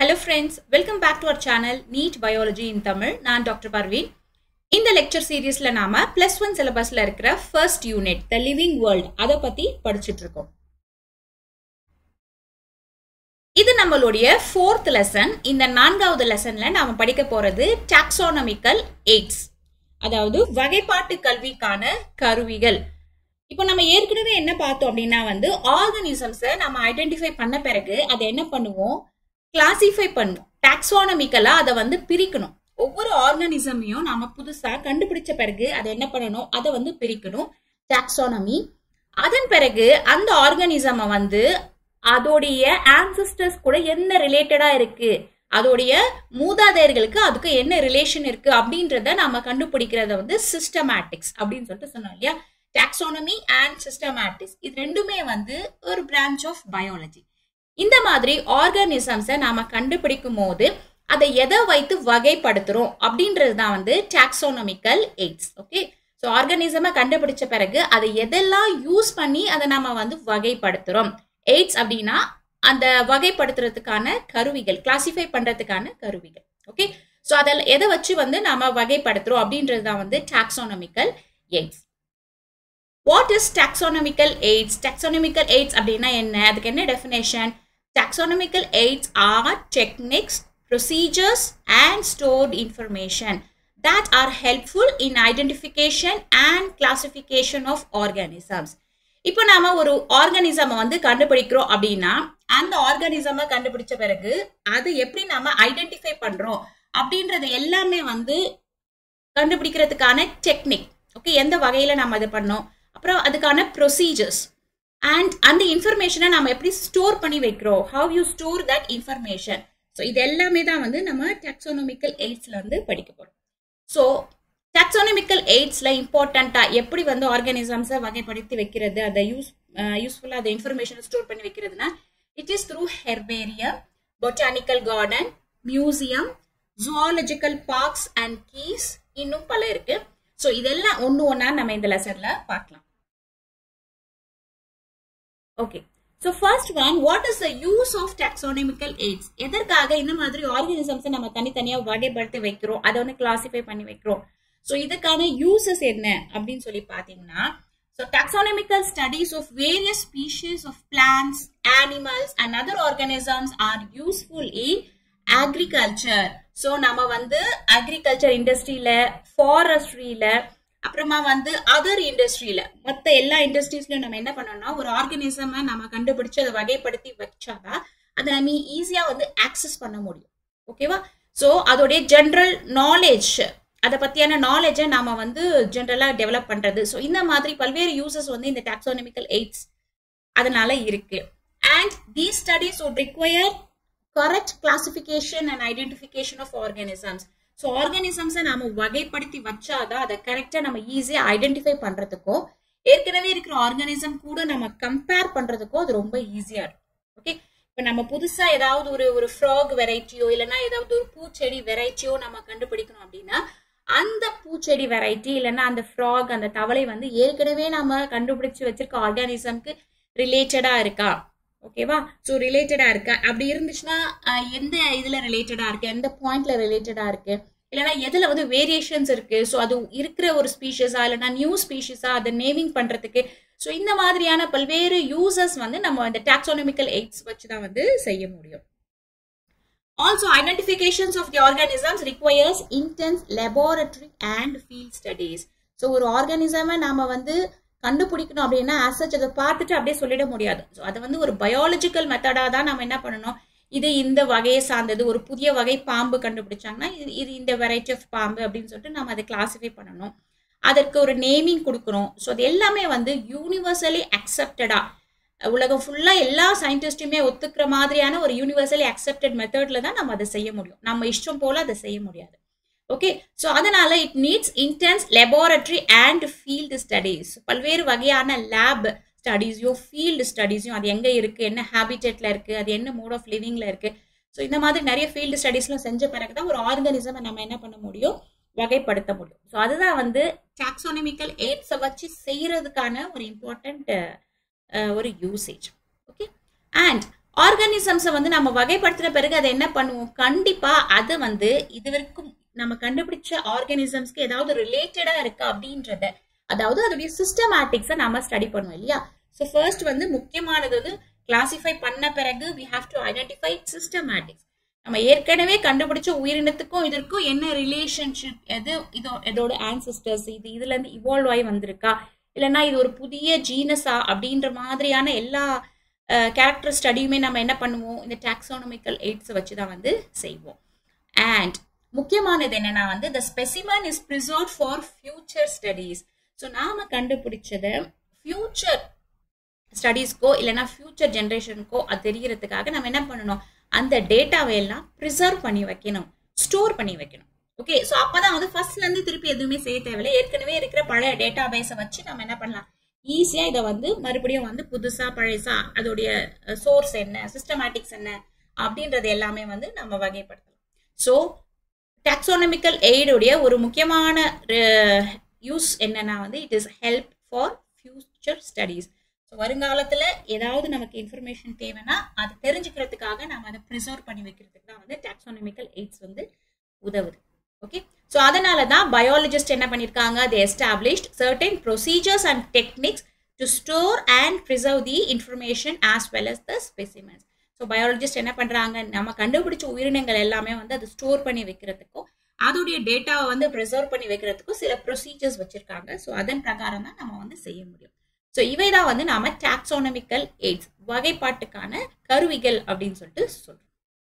Hello friends welcome back to our channel NEET biology in Tamil நான் doctor Parveen இந்த lecture சீரீஸில் நாம ப்ளஸ் ஒன் சிலபஸில் இருக்கிற first unit the living world அதை பற்றி படிச்சுட்டு இருக்கோம் இது நம்மளுடைய ஃபோர்த் லெசன் இந்த நான்காவது லெசன்ல நாம படிக்க போறது டாக்ஸானமிக்கல் எய்ட்ஸ் அதாவது வகைப்பாட்டு கல்விக்கான கருவிகள் இப்போ நம்ம ஏற்கனவே என்ன பார்த்தோம் அப்படின்னா வந்து ஆர்கனிசம்ஸை நம்ம ஐடென்டிஃபை பண்ண பிறகு அதை என்ன பண்ணுவோம் கிளாசிஃபை பண்ணுவோம் டாக்ஸானமிக்கலா அதை வந்து பிரிக்கணும் ஒவ்வொரு ஆர்கானிசமையும் நாம புதுசா கண்டுபிடிச்ச பிறகு அதை என்ன பண்ணணும் அதை வந்து பிரிக்கணும் டாக்ஸானமி அதன் பிறகு அந்த ஆர்கானிசமை வந்து அதோடைய ஆன்சிஸ்டர்ஸ் கூட என்ன ரிலேட்டடா இருக்கு அதோடைய மூதாதையர்களுக்கு அதுக்கு என்ன ரிலேஷன் இருக்கு அப்படின்றத நாம கண்டுபிடிக்கிறத வந்து சிஸ்டமேட்டிக்ஸ் அப்படின்னு சொல்லிட்டு சொன்னோம் இல்லையா டாக்ஸானமி அண்ட் சிஸ்டமேட்டிக்ஸ் இது ரெண்டுமே வந்து ஒரு பிரான்ச் ஆஃப் பயாலஜி இந்த மாதிரி ஆர்கானிசம்ஸை நாம கண்டுபிடிக்கும் போது அதை எதை வைத்து வகைப்படுத்துறோம் அப்படின்றது தான் வந்து டாக்ஸோனமிக்கல் எய்ட்ஸ் ஓகே ஸோ ஆர்கானிசமை கண்டுபிடிச்ச பிறகு அதை எதெல்லாம் யூஸ் பண்ணி அதை நம்ம வந்து வகைப்படுத்துறோம் எய்ட்ஸ் அப்படின்னா அந்த வகைப்படுத்துறதுக்கான கருவிகள் கிளாசிஃபை பண்றதுக்கான கருவிகள் ஓகே ஸோ அதில் எதை வச்சு வந்து நாம வகைப்படுத்துறோம் அப்படின்றது தான் வந்து taxonomical aids what is taxonomical aids taxonomical aids அப்படின்னா என்ன அதுக்கு என்ன definition taxonomical aids are techniques procedures and stored information that are helpful in identification and classification of organisms இப்போ நாம ஒரு ஆர்கானிசமை வந்து கண்டுபிடிக்கிறோம் அப்படின்னா அந்த ஆர்கானிசமை கண்டுபிடிச்ச பிறகு அது எப்படி நாம ஐடென்டிஃபை பண்றோம் அப்படின்றது எல்லாமே வந்து கண்டுபிடிக்கிறதுக்கான டெக்னிக் ஓகே எந்த வகையில நம்ம இது பண்ணோம் அப்புறம் அதுக்கான ப்ரொசீஜர்ஸ் அண்ட் அந்த இன்ஃபர்மேஷனை நம்ம எப்படி ஸ்டோர் பண்ணி வைக்கிறோம் how you store that information so இது எல்லாமே தான் வந்து நம்ம டாக்ஸோனமிக்கல் எய்ட்ஸ்ல வந்து படிக்க போறோம் ஸோ டாக்ஸோனமிக்கல் எய்ட்ஸில் இம்பார்ட்டண்ட்டாக எப்படி வந்து ஆர்கானிசம்ஸை வகைப்படுத்தி வைக்கிறது அதை யூஸ் யூஸ்ஃபுல்லாக அதை இன்ஃபர்மேஷனை ஸ்டோர் பண்ணி வைக்கிறதுனா it is through herbarium botanical garden museum zoological parks and keys இன்னும் பல இருக்கு ஸோ இதெல்லாம் ஒன்று ஒன்றா நம்ம இந்த லெசன்ல பார்க்கலாம் okay so first one what is the use of taxonomical aids எதற்காக இந்த மாதிரி ஆர்கானிசம்ஸை நம்ம தனித்தனியாக வகைப்படுத்தி வைக்கிறோம் அதை வந்து கிளாசிஃபை பண்ணி வைக்கிறோம் ஸோ இதுக்கான யூசஸ் என்ன அப்படின்னு சொல்லி பார்த்தீங்கன்னா so taxonomical studies of various species of plants animals and other organisms are useful in agriculture so நம்ம வந்து அக்ரிகல்ச்சர் இண்டஸ்ட்ரியில ஃபாரஸ்ட்ரியில அப்புறமா வந்து அதர் இண்டஸ்ட்ரியில மற்ற எல்லா இண்டஸ்ட்ரீஸ்லயும் நம்ம என்ன பண்ணோம்னா ஒரு ஆர்கனிசமை நம்ம கண்டுபிடிச்சு அதை வகைப்படுத்தி வச்சாதான் அதை நம்ம ஈஸியா வந்து ஆக்சஸ் பண்ண முடியும் ஓகேவா ஸோ அதோடைய ஜென்ரல் நாலேஜ் அதை பற்றியான நாலேஜை நாம வந்து ஜென்ரலாக டெவலப் பண்ணுறது ஸோ இந்த மாதிரி பல்வேறு யூசஸ் வந்து இந்த டாக்ஸோனமிக்கல் எய்ட்ஸ் அதனால இருக்கு and these studies would require correct classification and identification of organisms so ஆர்கானிசம்ஸை நாம வகைப்படுத்தி வச்சாதான் அதை கரெக்டாக நம்ம ஈஸியாக ஐடென்டிஃபை பண்ணுறதுக்கும் ஏற்கனவே இருக்கிற ஆர்கானிசம் கூட நம்ம கம்பேர் பண்ணுறதுக்கும் அது ரொம்ப ஈஸியாக இருக்கும் ஓகே இப்போ நம்ம புதுசாக ஏதாவது ஒரு ஒரு ஃப்ராக் வெரைட்டியோ இல்லைன்னா ஏதாவது ஒரு பூச்செடி வெரைட்டியோ நம்ம கண்டுபிடிக்கணும் அப்படின்னா அந்த பூச்செடி வெரைட்டி இல்லைன்னா அந்த ஃப்ராக் அந்த தவளை வந்து ஏற்கனவே நம்ம கண்டுபிடிச்சு வச்சிருக்க ஆர்கானிசம்க்கு ரிலேட்டடா இருக்கா ஓகேவா ஸோ ரிலேட்டடா இருக்கா அப்படி இருந்துச்சுன்னா எந்த இதுல ரிலேட்டடா இருக்கு எந்த பாயிண்ட்ல ரிலேட்டடா இருக்கு இல்லைன்னா எதுல வந்து வேரியேஷன்ஸ் இருக்கு ஸோ அது இருக்கிற ஒரு ஸ்பீஷஸா இல்லைன்னா நியூ ஸ்பீஷஸா அதை நேமிங் பண்றதுக்கு ஸோ இந்த மாதிரியான பல்வேறு யூசஸ் வந்து நம்ம இந்த டாக்ஸோனமிக்கல் எய்ட்ஸ் வச்சு தான் வந்து செய்ய முடியும் Also, identifications of the organisms requires intense laboratory and field studies. So ஒரு ஆர்கானிசமை நாம வந்து கண்டுபிடிக்கணும் அப்படின்னா ஆசச் அதை பார்த்துட்டு அப்படியே சொல்லிட முடியாது ஸோ அதை வந்து ஒரு பயாலஜிக்கல் மெத்தடாக தான் நம்ம என்ன பண்ணணும் இது இந்த வகையை சார்ந்தது ஒரு புதிய வகை பாம்பு கண்டுபிடிச்சாங்கன்னா இது இது இந்த வெரைட்டி ஆஃப் பாம்பு அப்படின்னு சொல்லிட்டு நம்ம அதை கிளாஸிஃபை பண்ணணும் அதற்கு ஒரு நேமிங் கொடுக்கணும் ஸோ அது எல்லாமே வந்து யூனிவர்சலி அக்செப்டடாக உலகம் ஃபுல்லாக எல்லா சயின்டிஸ்ட்டுமே ஒத்துக்கிற மாதிரியான ஒரு யூனிவர்சலி அக்செப்டட் மெத்தடில் தான் நம்ம அதை செய்ய முடியும் நம்ம இஷ்டம் போல் அதை செய்ய முடியாது ஓகே ஸோ அதனால it needs intense laboratory and field studies பல்வேறு வகையான லேப் ஸ்டடீஸையும் ஃபீல்டு ஸ்டடீஸையும் அது எங்கே இருக்குது என்ன ஹேபிட்டேட்டில் இருக்குது அது என்ன மோட் ஆஃப் லிவிங்கில் இருக்குது ஸோ இந்த மாதிரி நிறைய ஃபீல்டு ஸ்டடீஸ்லாம் செஞ்ச பிறகு தான் ஒரு ஆர்கானிசமை நம்ம என்ன பண்ண முடியும் வகைப்படுத்த முடியும் ஸோ அதுதான் வந்து டாக்ஸோனமிக்கல் எய்ட்ஸை வச்சு செய்யறதுக்கான ஒரு இம்பார்ட்டண்ட் ஒரு யூசேஜ் ஓகே அண்ட் ஆர்கானிசம்ஸை வந்து நம்ம வகைப்படுத்தின பிறகு அதை என்ன பண்ணுவோம் கண்டிப்பா அது வந்து இது வரைக்கும் நம்ம கண்டுபிடிச்ச ஆர்கானிசம்ஸ்க்கு ஏதாவது ரிலேட்டடா இருக்கா அப்படின்றத அதாவது அதோடைய சிஸ்டமேட்டிக்ஸை நம்ம ஸ்டடி பண்ணுவோம் இல்லையா ஸோ ஃபர்ஸ்ட் வந்து முக்கியமானது வந்து கிளாசிஃபை பண்ண பிறகு we have to identify systematics நம்ம ஏற்கனவே கண்டுபிடிச்ச உயிரினத்துக்கும் இதற்கும் என்ன ரிலேஷன்ஷிப் எது இதோ இதோட ஆன்சிஸ்டர்ஸ் இது இதுல இருந்து இவால்வ் ஆகி வந்திருக்கா இல்லைன்னா இது ஒரு புதிய ஜீனஸா அப்படின்ற மாதிரியான எல்லா கேரக்டர் ஸ்டடியுமே நம்ம என்ன பண்ணுவோம் இந்த டாக்ஸானமிக்கல் எய்ட்ஸை வச்சு தான் வந்து செய்வோம் அண்ட் முக்கியமானது என்னன்னா வந்து the specimen is preserve for future studies so நாம கண்டுபிடிச்சதை ஃபியூச்சர் ஸ்டடீஸ்க்கோ இல்லைன்னா ஃபியூச்சர் ஜென்ரேஷனுக்கோ அது தெரியறதுக்காக நம்ம என்ன பண்ணணும் அந்த டேட்டாவை எல்லாம் ப்ரிசர்வ் பண்ணி வைக்கணும் ஸ்டோர் பண்ணி வைக்கணும் ஓகே ஸோ அப்பதான் வந்து ஃபர்ஸ்ட்ல இருந்து திருப்பி எதுவுமே செய்ய தேவையில்லை ஏற்கனவே இருக்கிற பழைய டேட்டா பேஸை வச்சு நம்ம என்ன பண்ணலாம் ஈஸியா இதை வந்து மறுபடியும் வந்து புதுசா பழையசா அதோடைய சோர்ஸ் என்ன சிஸ்டமேட்டிக்ஸ் என்ன அப்படின்றது எல்லாமே வந்து நம்ம வகைப்படுத்தலாம் ஸோ டாக்ஸோனமிக்கல் எய்டுடைய ஒரு முக்கியமான யூஸ் என்னன்னா வந்து it is help for future studies so வருங்காலத்தில் ஏதாவது நமக்கு இன்ஃபர்மேஷன் தேவைன்னா அது தெரிஞ்சுக்கிறதுக்காக நம்ம அதை ப்ரிசர்வ் பண்ணி வைக்கிறதுக்கு தான் வந்து டாக்ஸோனமிக்கல் எய்ட்ஸ் வந்து உதவுது ஓகே ஸோ அதனால தான் பயாலஜிஸ்ட் என்ன பண்ணியிருக்காங்க they established certain procedures and techniques to store and preserve the information as well as the specimens so biologist என்ன பண்ணுறாங்க நம்ம கண்டுபிடிச்ச உயிரினங்கள் எல்லாமே வந்து அதை ஸ்டோர் பண்ணி வைக்கிறதுக்கும் அதோடைய டேட்டாவை வந்து ப்ரிசர்வ் பண்ணி வைக்கிறதுக்கும் சில ப்ரொசீஜர்ஸ் வச்சிருக்காங்க ஸோ அதன் பிரகாரம் தான் நம்ம வந்து செய்ய முடியும் ஸோ இவை தான் வந்து நாம டாக்ஸோனமிக்கல் எய்ட்ஸ் வகைப்பாட்டுக்கான கருவிகள் அப்படின்னு சொல்லிட்டு சொல்றோம்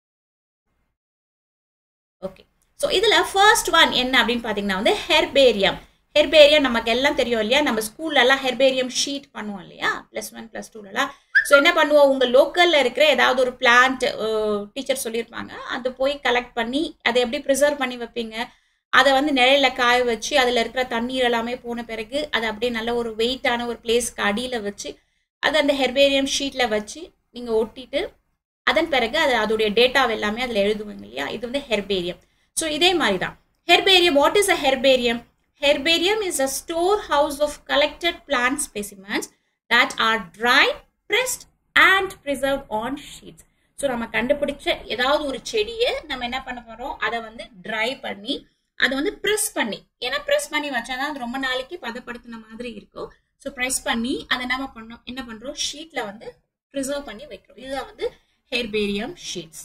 ஓகே ஸோ இதுல ஃபர்ஸ்ட் ஒன் என்ன அப்படின்னு பார்த்தீங்கன்னா வந்து ஹெர்பேரியம் ஹெர்பேரியம் நமக்கு எல்லாம் தெரியும் இல்லையா நம்ம ஸ்கூல்ல எல்லாம் ஹெர்பேரியம் ஷீட் பண்ணுவோம் இல்லையா ப்ளஸ் ஒன் ப்ளஸ் டூலலாம் ஸோ என்ன பண்ணுவோம் உங்க லோக்கல்ல இருக்கிற ஏதாவது ஒரு பிளான்ட் டீச்சர் சொல்லியிருப்பாங்க அது போய் கலெக்ட் பண்ணி அதை எப்படி ப்ரிசர்வ் பண்ணி வைப்பீங்க அதை வந்து நிழல்ல காய வச்சு அதில் இருக்கிற தண்ணீர் எல்லாமே போன பிறகு அதை அப்படியே நல்ல ஒரு வெயிட்டான ஒரு பிளேஸ்க்கு அடியில் வச்சு அதை அந்த ஹெர்பேரியம் ஷீட்டில் வச்சு நீங்கள் ஒட்டிட்டு அதன் பிறகு அது அதோடைய டேட்டாவை எல்லாமே அதில் எழுதுவீங்க இல்லையா இது வந்து ஹெர்பேரியம் ஸோ இதே மாதிரி தான் herbarium what is a herbarium herbarium is a storehouse of collected plant specimens that are dry pressed and preserve on sheets so நம்ம கண்டுபிடிச்ச ஏதாவது ஒரு செடியை நம்ம என்ன பண்ண போகிறோம் அதை வந்து ட்ரை பண்ணி அதை வந்து ப்ரெஸ் பண்ணி ஏன்னா ப்ரெஸ் பண்ணி வச்சாதான் அது ரொம்ப நாளைக்கு பதப்படுத்தின மாதிரி இருக்கும் ஸோ ப்ரெஸ் பண்ணி அதை என்ன பண்ணோம் என்ன பண்றோம் ஷீட்ல வந்து ப்ரிசர்வ் பண்ணி வைக்கிறோம் இதுதான் வந்து herbarium sheets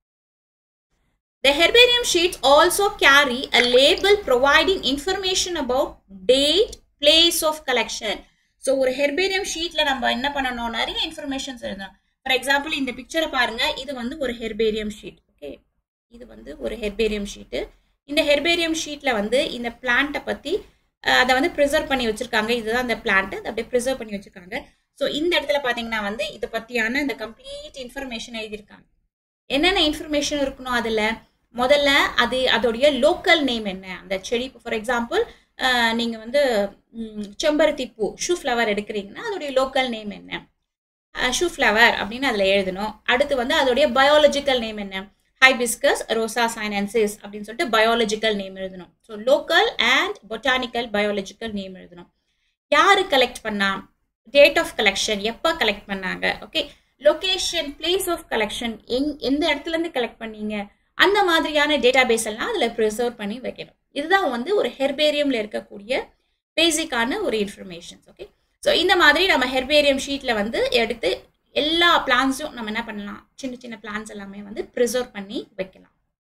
The herbarium sheets also carry a label providing information about date, place of collection. So ஒரு ஹெர்பேரியம் ஷீட்ல நம்ம என்ன பண்ணணும் நிறைய இன்ஃபர்மேஷன்ஸ் எழுதணும் ஃபார் எக்ஸாம்பிள் இந்த பிக்சரை பாருங்க இது வந்து ஒரு ஹெர்பேரியம் ஷீட் ஓகே இது வந்து ஒரு ஹெர்பேரியம் ஷீட்டு இந்த ஹெர்பேரியம் ஷீட்ல வந்து இந்த பிளான்ட்டை பத்தி அதை வந்து ப்ரிசர்வ் பண்ணி வச்சிருக்காங்க இதுதான் அந்த பிளான்ட் அதை அப்படியே ப்ரிசர்வ் பண்ணி வச்சிருக்காங்க ஸோ இந்த இடத்துல பாத்தீங்கன்னா வந்து இதை பத்தியான இந்த கம்ப்ளீட் இன்ஃபர்மேஷன் எழுதியிருக்காங்க என்னென்ன இன்ஃபர்மேஷன் இருக்கணும் அதுல முதல்ல அது அதோடைய லோக்கல் நேம் என்ன அந்த செடி ஃபார் எக்ஸாம்பிள் நீங்க வந்து செம்பருத்தி பூ ஷூ ஃப்ளவர் எடுக்கிறீங்கன்னா அதோடைய லோக்கல் நேம் என்ன ஷூ ஃப்ளவர் அப்படின்னு அதில் எழுதணும் அடுத்து வந்து அதோடைய பயாலஜிக்கல் நேம் என்ன ஹைபிஸ்கஸ் ரோசா சைனன்சிஸ் அப்படின்னு சொல்லிட்டு பயாலஜிக்கல் நேம் எழுதணும் so local and botanical biological name எழுதணும் யாரு கலெக்ட் பண்ணா டேட் ஆஃப் கலெக்ஷன் எப்போ கலெக்ட் பண்ணாங்க okay location place of collection எங் எந்த இடத்துல இருந்து கலெக்ட் பண்ணீங்க அந்த மாதிரியான டேட்டா பேஸ் எல்லாம் அதில் ப்ரிசர்வ் பண்ணி வைக்கணும் இதுதான் வந்து ஒரு ஹெர்பேரியம்ல இருக்கக்கூடிய பேசிக்கான ஒரு இன்ஃபர்மேஷன்ஸ் ஓகே ஸோ இந்த மாதிரி நம்ம ஹெர்பேரியம் ஷீட்டில் வந்து எடுத்து எல்லா பிளான்ஸும் நம்ம என்ன பண்ணலாம் சின்ன சின்ன பிளான்ஸ் எல்லாமே வந்து ப்ரிசர்வ் பண்ணி வைக்கலாம்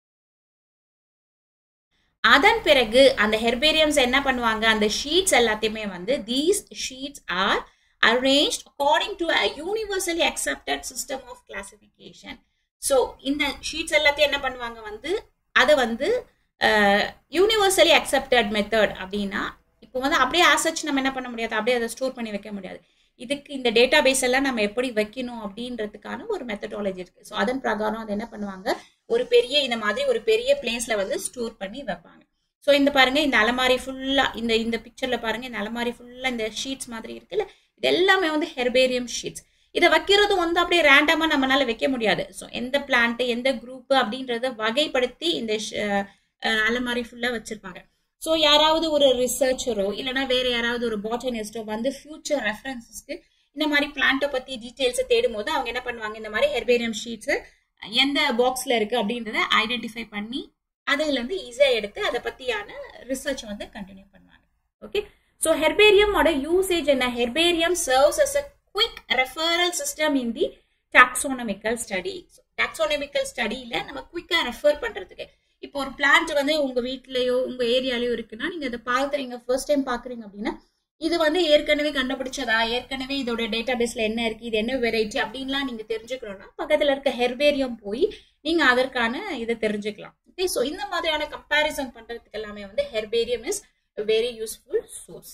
அதன் பிறகு அந்த ஹெர்பேரியம்ஸ் என்ன பண்ணுவாங்க அந்த ஷீட்ஸ் எல்லாத்தையுமே வந்து these sheets are arranged according to a universally accepted system of classification so இந்த ஷீட்ஸ் எல்லாத்தையும் என்ன பண்ணுவாங்க வந்து அதை வந்து யூனிவர்சலி அக்செப்டட் மெத்தட் அப்படின்னா இப்போ வந்து அப்படியே ஆசச் நம்ம என்ன பண்ண முடியாது அப்படியே அதை ஸ்டோர் பண்ணி வைக்க முடியாது இதுக்கு இந்த டேட்டா பேஸ் எல்லாம் நம்ம எப்படி வைக்கணும் அப்படின்றதுக்கான ஒரு மெத்தடாலஜி இருக்கு ஸோ அதன் பிரகாரம் அதை என்ன பண்ணுவாங்க ஒரு பெரிய இந்த மாதிரி ஒரு பெரிய பிளேஸ்ல வந்து ஸ்டோர் பண்ணி வைப்பாங்க ஸோ இந்த பாருங்க இந்த அலமாரி ஃபுல்லா இந்த இந்த பிக்சர்ல பாருங்க இந்த அலமாரி ஃபுல்லா இந்த ஷீட்ஸ் மாதிரி இருக்குல்ல இது எல்லாமே வந்து ஹெர்பேரியம் ஷீட்ஸ் இதை வைக்கிறது வந்து அப்படியே ரேண்டமா நம்மளால வைக்க முடியாது ஸோ எந்த பிளான்ட் எந்த குரூப் அப்படின்றத வகைப்படுத்தி இந்த அலமாரி ஃபுல்லா வச்சிருப்பாங்க ஸோ யாராவது ஒரு ரிசர்ச்சரோ இல்லைனா வேற யாராவது ஒரு பாட்டனிஸ்டோ வந்து ஃபியூச்சர் ரெஃபரன்சஸ்க்கு இந்த மாதிரி பிளான்ட்டை பத்தி டீடைல்ஸ் தேடும் போது அவங்க என்ன பண்ணுவாங்க இந்த மாதிரி ஹெர்பேரியம் ஷீட்ஸ் எந்த பாக்ஸ்ல இருக்கு அப்படின்றத ஐடென்டிஃபை பண்ணி அதுல இருந்து ஈஸியா எடுத்து அதை பத்தியான ரிசர்ச் வந்து கண்டினியூ பண்ணுவாங்க ஓகே ஸோ ஹெர்பேரியமோட யூசேஜ் என்ன herbarium serves as a quick referral system in the taxonomical study taxonomical ஸ்டடியில நம்ம குவிக்கா ரெஃபர் பண்றதுக்கு இப்போ ஒரு பிளான்ட் வந்து உங்க வீட்லயோ உங்க ஏரியாலயோ இருக்குன்னா நீங்க அதை பாக்குறீங்க ஃபர்ஸ்ட் டைம் பாக்குறீங்க அப்படின்னா இது வந்து ஏற்கனவே கண்டுபிடிச்சதா ஏற்கனவே இதோட டேட்டா பேஸ்ல என்ன இருக்கு இது என்ன வெரைட்டி அப்படின்லாம் நீங்க தெரிஞ்சுக்கணும்னா பக்கத்துல இருக்க ஹெர்பேரியம் போய் நீங்க அதற்கான இதை தெரிஞ்சுக்கலாம் ஓகே ஸோ இந்த மாதிரியான கம்பேரிசன் பண்றதுக்கு எல்லாமே வந்து herbarium is very useful source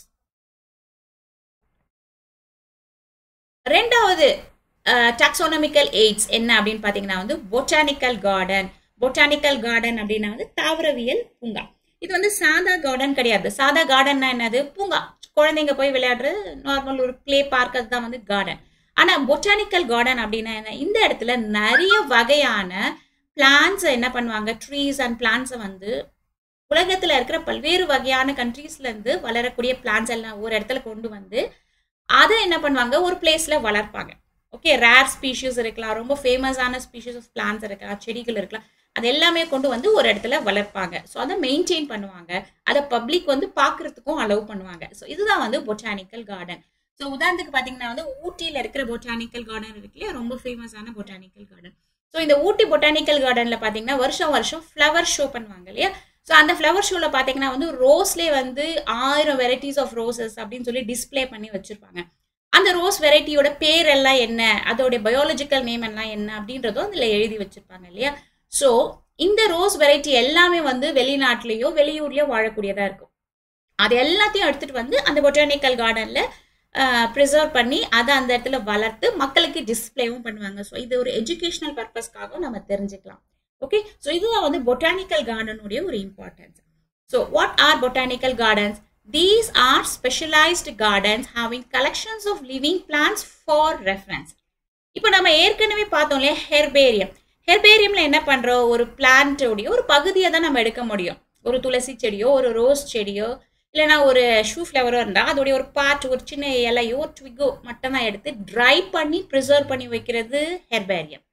ரெண்டாவது டாக்ஸோனமிக்கல் எய்ட்ஸ் என்ன அப்படின்னு பாத்தீங்கன்னா வந்து பொட்டானிக்கல் கார்டன் பொட்டானிக்கல் கார்டன் அப்படின்னா வந்து தாவரவியல் பூங்கா இது வந்து சாதா கார்டன் கிடையாது சாதா கார்டன்னா என்னது பூங்கா குழந்தைங்க போய் விளையாடுறது நார்மல் ஒரு பிளே பார்க் அதுதான் வந்து கார்டன் ஆனா பொட்டானிக்கல் கார்டன் அப்படின்னா என்ன இந்த இடத்துல நிறைய வகையான பிளான்ஸ் என்ன பண்ணுவாங்க ட்ரீஸ் அண்ட் பிளான்ஸை வந்து உலகத்துல இருக்கிற பல்வேறு வகையான கண்ட்ரீஸ்ல இருந்து வளரக்கூடிய பிளான்ஸ் எல்லாம் ஒரு இடத்துல கொண்டு வந்து அதை என்ன பண்ணுவாங்க ஒரு பிளேஸ்ல வளர்ப்பாங்க ஓகே ரேர் ஸ்பீஷிஸ் இருக்கலாம் ரொம்ப ஃபேமஸான ஸ்பீஷிஸ் ஆஃப் பிளான்ஸ் இருக்கலாம் செடிகள் இருக்கலாம் அது எல்லாமே கொண்டு வந்து ஒரு இடத்துல வளர்ப்பாங்க ஸோ அதை மெயின்டைன் பண்ணுவாங்க அதை பப்ளிக் வந்து பார்க்கறதுக்கும் அலோவ் பண்ணுவாங்க ஸோ இதுதான் வந்து பொட்டானிக்கல் கார்டன் ஸோ உதாரணத்துக்கு பார்த்தீங்கன்னா வந்து ஊட்டியில் இருக்கிற பொட்டானிக்கல் கார்டன் இருக்கு இல்லையா ரொம்ப ஃபேமஸான பொட்டானிக்கல் கார்டன் ஸோ இந்த ஊட்டி பொட்டானிக்கல் கார்டனில் பார்த்தீங்கன்னா வருஷம் வருஷம் ஃப்ளவர் ஷோ பண்ணுவாங்க இல்லையா ஸோ அந்த ஃப்ளவர் ஷோவில் பார்த்தீங்கன்னா வந்து ரோஸ்லேயே வந்து ஆயிரம் வெரைட்டிஸ் ஆஃப் ரோசஸ் அப்படின்னு சொல்லி டிஸ்பிளே பண்ணி வச்சிருப்பாங்க அந்த ரோஸ் வெரைட்டியோட பேர் எல்லாம் என்ன அதோடைய பயாலஜிக்கல் நேம் எல்லாம் என்ன அப்படின்றதும் அதில் எழுதி வச்சிருப்பாங்க இல்லையா ஸோ இந்த ரோஸ் வெரைட்டி எல்லாமே வந்து வெளிநாட்டிலேயோ வெளியூர்லயோ வாழக்கூடியதா இருக்கும் அது எல்லாத்தையும் எடுத்துட்டு வந்து அந்த பொட்டானிக்கல் கார்டன்ல ப்ரிசர்வ் பண்ணி அதை அந்த இடத்துல வளர்த்து மக்களுக்கு டிஸ்பிளேவும் பண்ணுவாங்க ஸோ இது ஒரு எஜுகேஷனல் பர்பஸ்க்காகவும் நம்ம தெரிஞ்சுக்கலாம் ஓகே ஸோ இதுதான் வந்து பொட்டானிக்கல் கார்டனுடைய ஒரு importance so what are botanical gardens these are specialized gardens having collections of living plants for reference இப்போ நம்ம ஏற்கனவே பார்த்தோம் இல்லையா ஹெர்பேரியம் ஹெர்பேரியம்ல என்ன பண்றோம் ஒரு பிளான்ட்டோடைய ஒரு பகுதியை தான் நம்ம எடுக்க முடியும் ஒரு துளசி செடியோ ஒரு ரோஸ் செடியோ இல்லைனா ஒரு ஷூ ஃப்ளவரோ இருந்தால் அதோடைய ஒரு பார்ட் ஒரு சின்ன இலையோ ஒரு ட்விகோ மட்டும் தான் எடுத்து ட்ரை பண்ணி ப்ரிசர்வ் பண்ணி வைக்கிறது ஹெர்பேரியம்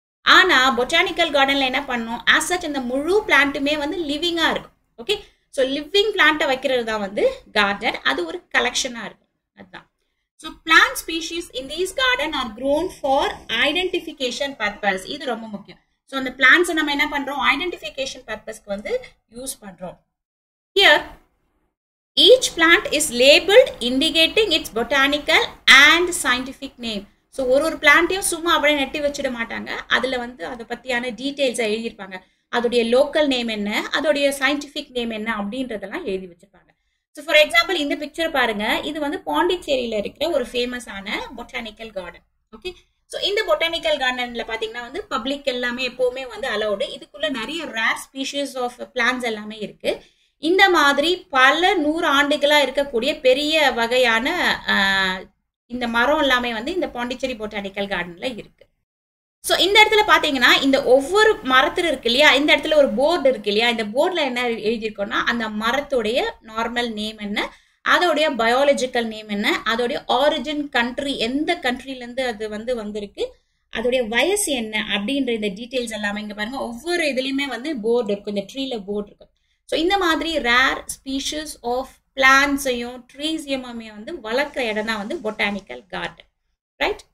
ஆனால் பொட்டானிக்கல் கார்டனில் என்ன பண்ணோம் ஆஸ் சச் இந்த முழு பிளான்ட்டுமே வந்து லிவிங்காக இருக்கும் ஓகே ஸோ லிவிங் பிளான்ட்டை வைக்கிறது தான் வந்து கார்டன் அது ஒரு கலெக்ஷனாக இருக்கும் அதுதான் so plant species in these garden are grown for identification purpose இது ரொம்ப முக்கியம் ஸோ அந்த பிளான்ஸை நம்ம என்ன பண்ணுறோம் ஐடென்டிஃபிகேஷன் பர்பஸ்க்கு வந்து யூஸ் பண்ணுறோம் here each plant is labelled indicating its botanical and scientific name so ஒரு ஒரு பிளான்ட்டையும் சும்மா அப்படியே நெட்டி வச்சிட மாட்டாங்க அதில் வந்து அதை பற்றியான டீட்டெயில்ஸை எழுதியிருப்பாங்க அதோடைய லோக்கல் நேம் என்ன அதோடைய சயின்டிஃபிக் நேம் என்ன அப்படின்றதெல்லாம் எழுதி வச்சிருப்பாங்க ஸோ ஃபார் எக்ஸாம்பிள் இந்த பிக்சர் பாருங்க இது வந்து பாண்டிச்சேரியில இருக்கிற ஒரு ஃபேமஸான பொட்டானிக்கல் கார்டன் ஓகே ஸோ இந்த பொட்டானிக்கல் கார்டன்ல பாத்தீங்கன்னா வந்து பப்ளிக் எல்லாமே எப்பவுமே வந்து அலௌடு இதுக்குள்ள நிறைய ரேர் ஸ்பீஷிஸ் ஆஃப் பிளான்ஸ் எல்லாமே இருக்கு இந்த மாதிரி பல நூறு ஆண்டுகளா இருக்கக்கூடிய பெரிய வகையான இந்த மரம் எல்லாமே வந்து இந்த பாண்டிச்சேரி பொட்டானிக்கல் கார்டன்ல இருக்கு ஸோ இந்த இடத்துல பார்த்தீங்கன்னா இந்த ஒவ்வொரு மரத்தில் இருக்கு இல்லையா இந்த இடத்துல ஒரு போர்டு இருக்கு இல்லையா இந்த போர்டில் என்ன எழுதியிருக்கோம்னா அந்த மரத்துடைய நார்மல் நேம் என்ன அதோடைய பயாலஜிக்கல் நேம் என்ன அதோடைய ஆரிஜின் கண்ட்ரி எந்த கண்ட்ரிலேருந்து அது வந்து வந்திருக்கு அதோடைய வயசு என்ன அப்படின்ற இந்த டீட்டெயில்ஸ் எல்லாமே இங்கே பாருங்க ஒவ்வொரு இதுலேயுமே வந்து போர்டு இருக்கும் இந்த ட்ரீல போர்டு இருக்கும் ஸோ இந்த மாதிரி ரேர் ஸ்பீஷஸ் ஆஃப் பிளான்ஸையும் ட்ரீஸையுமே வந்து வளர்க்குற இடம் தான் வந்து பொட்டானிக்கல் கார்டன் ரைட்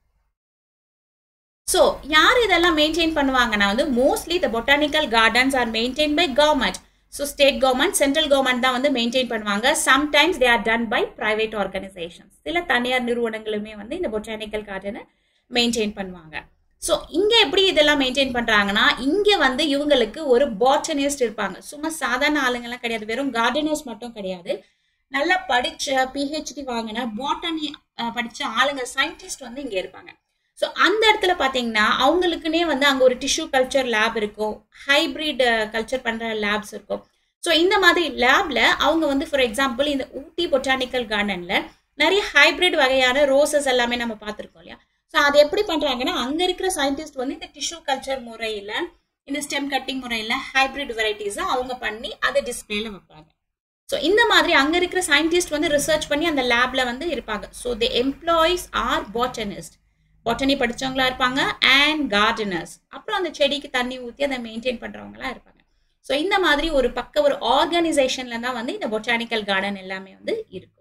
ஸோ யார் இதெல்லாம் மெயின்டைன் பண்ணுவாங்கன்னா வந்து mostly the botanical gardens are maintain by government so state government central government தான் வந்து மெயின்டைன் பண்ணுவாங்க sometimes they are done by private organizations சில தனியார் நிறுவனங்களுமே வந்து இந்த பொட்டானிக்கல் கார்டனை மெயின்டைன் பண்ணுவாங்க ஸோ இங்கே எப்படி இதெல்லாம் மெயின்டைன் பண்ணுறாங்கன்னா இங்கே வந்து இவங்களுக்கு ஒரு பாட்டனிஸ்ட் இருப்பாங்க சும்மா சாதாரண ஆளுங்கெல்லாம் கிடையாது வெறும் கார்டனர்ஸ் மட்டும் கிடையாது நல்லா படித்த பிஹெச்டி வாங்கின பாட்டனி படித்த ஆளுங்க சயின்டிஸ்ட் வந்து இங்கே இருப்பாங்க ஸோ அந்த இடத்துல பார்த்தீங்கன்னா அவங்களுக்குனே வந்து அங்கே ஒரு டிஷ்யூ கல்ச்சர் லேப் இருக்கும் ஹைப்ரிட் கல்ச்சர் பண்ணுற லேப்ஸ் இருக்கும் ஸோ இந்த மாதிரி லேப்ல அவங்க வந்து ஃபார் எக்ஸாம்பிள் இந்த ஊட்டி பொட்டானிக்கல் கார்டனில் நிறைய ஹைப்ரிட் வகையான ரோசஸ் எல்லாமே நம்ம பார்த்துருக்கோம் இல்லையா ஸோ அது எப்படி பண்ணுறாங்கன்னா அங்கே இருக்கிற சயின்டிஸ்ட் வந்து இந்த டிஷ்யூ கல்ச்சர் முறையில் இந்த ஸ்டெம் கட்டிங் முறையில் ஹைப்ரிட் வெரைட்டிஸை அவங்க பண்ணி அதை டிஸ்பிளேல வைப்பாங்க ஸோ இந்த மாதிரி அங்கே இருக்கிற சயின்டிஸ்ட் வந்து ரிசர்ச் பண்ணி அந்த லேப்ல வந்து இருப்பாங்க so the employees are botanist botany படித்தவங்களா இருப்பாங்க அண்ட் கார்டனர்ஸ் அப்புறம் அந்த செடிக்கு தண்ணி ஊற்றி அதை மெயின்டைன் பண்ணுறவங்களாம் இருப்பாங்க ஸோ இந்த மாதிரி ஒரு பக்க ஒரு ஆர்கனைசேஷன்ல தான் வந்து இந்த பொட்டானிக்கல் கார்டன் எல்லாமே வந்து இருக்கும்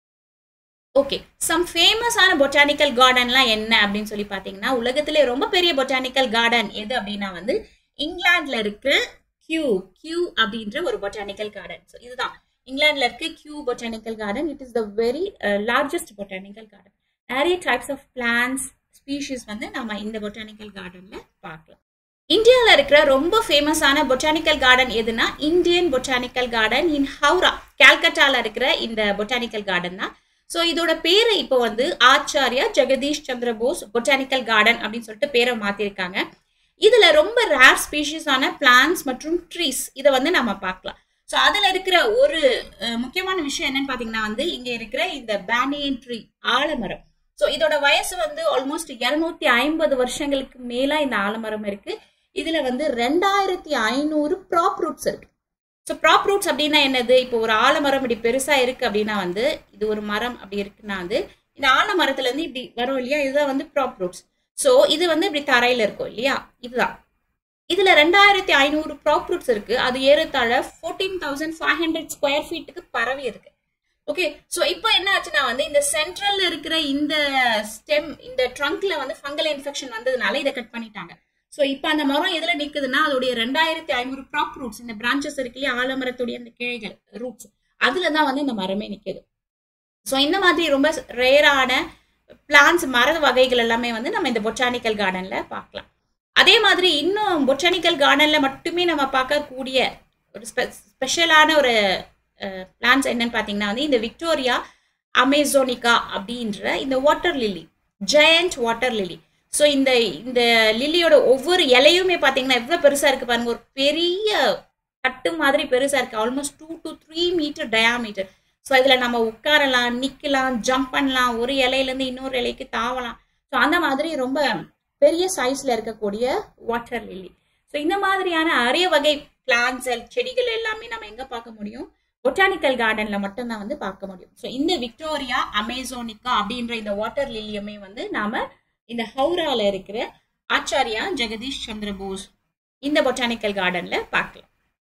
ஓகே சம் ஃபேமஸான பொட்டானிக்கல் கார்டன்லாம் என்ன அப்படின்னு சொல்லி பார்த்தீங்கன்னா உலகத்திலே ரொம்ப பெரிய பொட்டானிக்கல் கார்டன் எது அப்படின்னா வந்து இங்கிலாந்துல இருக்கு கியூ கியூ அப்படின்ற ஒரு பொட்டானிக்கல் கார்டன் ஸோ இதுதான் இங்கிலாந்துல இருக்கு Kew botanical garden it is the very largest botanical garden நிறைய டைப்ஸ் ஆஃப் பிளான்ஸ் ஸ்பீஷிஸ் வந்து நம்ம இந்த பொட்டானிக்கல் கார்டன்ல பார்க்கலாம் இந்தியாவில் இருக்கிற ரொம்ப ஃபேமஸான பொட்டானிக்கல் கார்டன் எதுனா Indian botanical garden in Howrah கால்கட்டால இருக்கிற இந்த பொட்டானிக்கல் கார்டன் தான் ஸோ இதோட பேரை இப்போ வந்து ஆச்சாரியா ஜெகதீஷ் சந்திர போஸ் பொட்டானிக்கல் கார்டன் அப்படின்னு சொல்லிட்டு பேரை மாத்திருக்காங்க இதுல ரொம்ப ரேர் ஸ்பீஷிஸான பிளான்ஸ் மற்றும் ட்ரீஸ் இதை வந்து நம்ம பார்க்கலாம் ஸோ அதுல இருக்கிற ஒரு முக்கியமான விஷயம் என்னன்னு பாத்தீங்கன்னா வந்து இங்க இருக்கிற இந்த பேனியன் ட்ரீ ஆலமரம் ஸோ இதோட வயசு வந்து ஆல்மோஸ்ட் இருநூத்தி ஐம்பது வருஷங்களுக்கு மேல இந்த ஆலமரம் இருக்கு இதுல வந்து ரெண்டாயிரத்தி ஐநூறு ப்ராப் ரூட்ஸ் இருக்கு ஸோ ப்ராப் ரூட்ஸ் அப்படின்னா என்னது இப்போ ஒரு ஆலமரம் இப்படி பெருசா இருக்கு அப்படின்னா வந்து இது ஒரு மரம் அப்படி இருக்குன்னா வந்து இந்த ஆலமரத்துல இருந்து இப்படி வரும் இல்லையா இதுதான் வந்து ப்ராப் ரூட்ஸ் ஸோ இது வந்து இப்படி தரையில இருக்கும் இல்லையா இதுதான் இதுல ரெண்டாயிரத்தி ஐநூறு ப்ராப் ரூட்ஸ் இருக்கு அது ஏறத்தாழ fourteen thousand five hundred square ஃபீட்டுக்கு பரவி இருக்கு ஓகே ஸோ இப்போ என்ன ஆச்சுன்னா வந்து இந்த சென்ட்ரல்ல இருக்கிற இந்த ஸ்டெம் இந்த ட்ரங்க்ல வந்து ஃபங்கல் இன்ஃபெக்ஷன் வந்ததுனால இதை கட் பண்ணிட்டாங்க ஸோ இப்போ அந்த மரம் எதுல நிக்குதுன்னா அதோடைய ரெண்டாயிரத்தி ஐநூறு ப்ராப் ரூட்ஸ் இந்த பிரான்ச்சஸ் இருக்கு இல்லையா ஆலமரத்துடைய அந்த கிளைகள் ரூட்ஸ் அதுல தான் வந்து இந்த மரமே நிக்குது ஸோ இந்த மாதிரி ரொம்ப ரேரான பிளான்ஸ் மர வகைகள் எல்லாமே வந்து நம்ம இந்த பொட்டானிக்கல் கார்டன்ல பார்க்கலாம் அதே மாதிரி இன்னும் பொட்டானிக்கல் கார்டன்ல மட்டுமே நம்ம பார்க்கக்கூடிய ஒரு ஸ்பெஷலான ஒரு பிளான்ஸ் என்னன்னு பார்த்தீங்கன்னா வந்து இந்த விக்டோரியா அமேசோனிகா அப்படின்ற இந்த water lily giant water lily so இந்த இந்த லில்லியோட ஒவ்வொரு இலையுமே பார்த்தீங்கன்னா எவ்வளோ பெருசாக இருக்கு பாருங்க ஒரு பெரிய கட்டு மாதிரி பெருசாக இருக்கு almost two to three meter diameter so இதில் நம்ம உட்காரலாம் நிற்கலாம் ஜம்ப் பண்ணலாம் ஒரு இலையிலேருந்து இன்னொரு இலைக்கு தாவலாம் ஸோ அந்த மாதிரி ரொம்ப பெரிய சைஸில் இருக்கக்கூடிய வாட்டர் லில்லி ஸோ இந்த மாதிரியான அரிய வகை பிளான்ஸ் செடிகள் எல்லாமே நம்ம எங்கே பார்க்க முடியும் பொட்டானிக்கல் கார்டன்ல மட்டும்தான் வந்து பார்க்க முடியும் ஸோ இந்த விக்டோரியா அமேசோனிக்கா அப்படின்ற இந்த வாட்டர் லில்லியுமே வந்து நாம இந்த ஹவுரால இருக்கிற ஆச்சாரியா ஜெகதீஷ் சந்திர போஸ் இந்த பொட்டானிக்கல் கார்டன்ல பார்க்கலாம்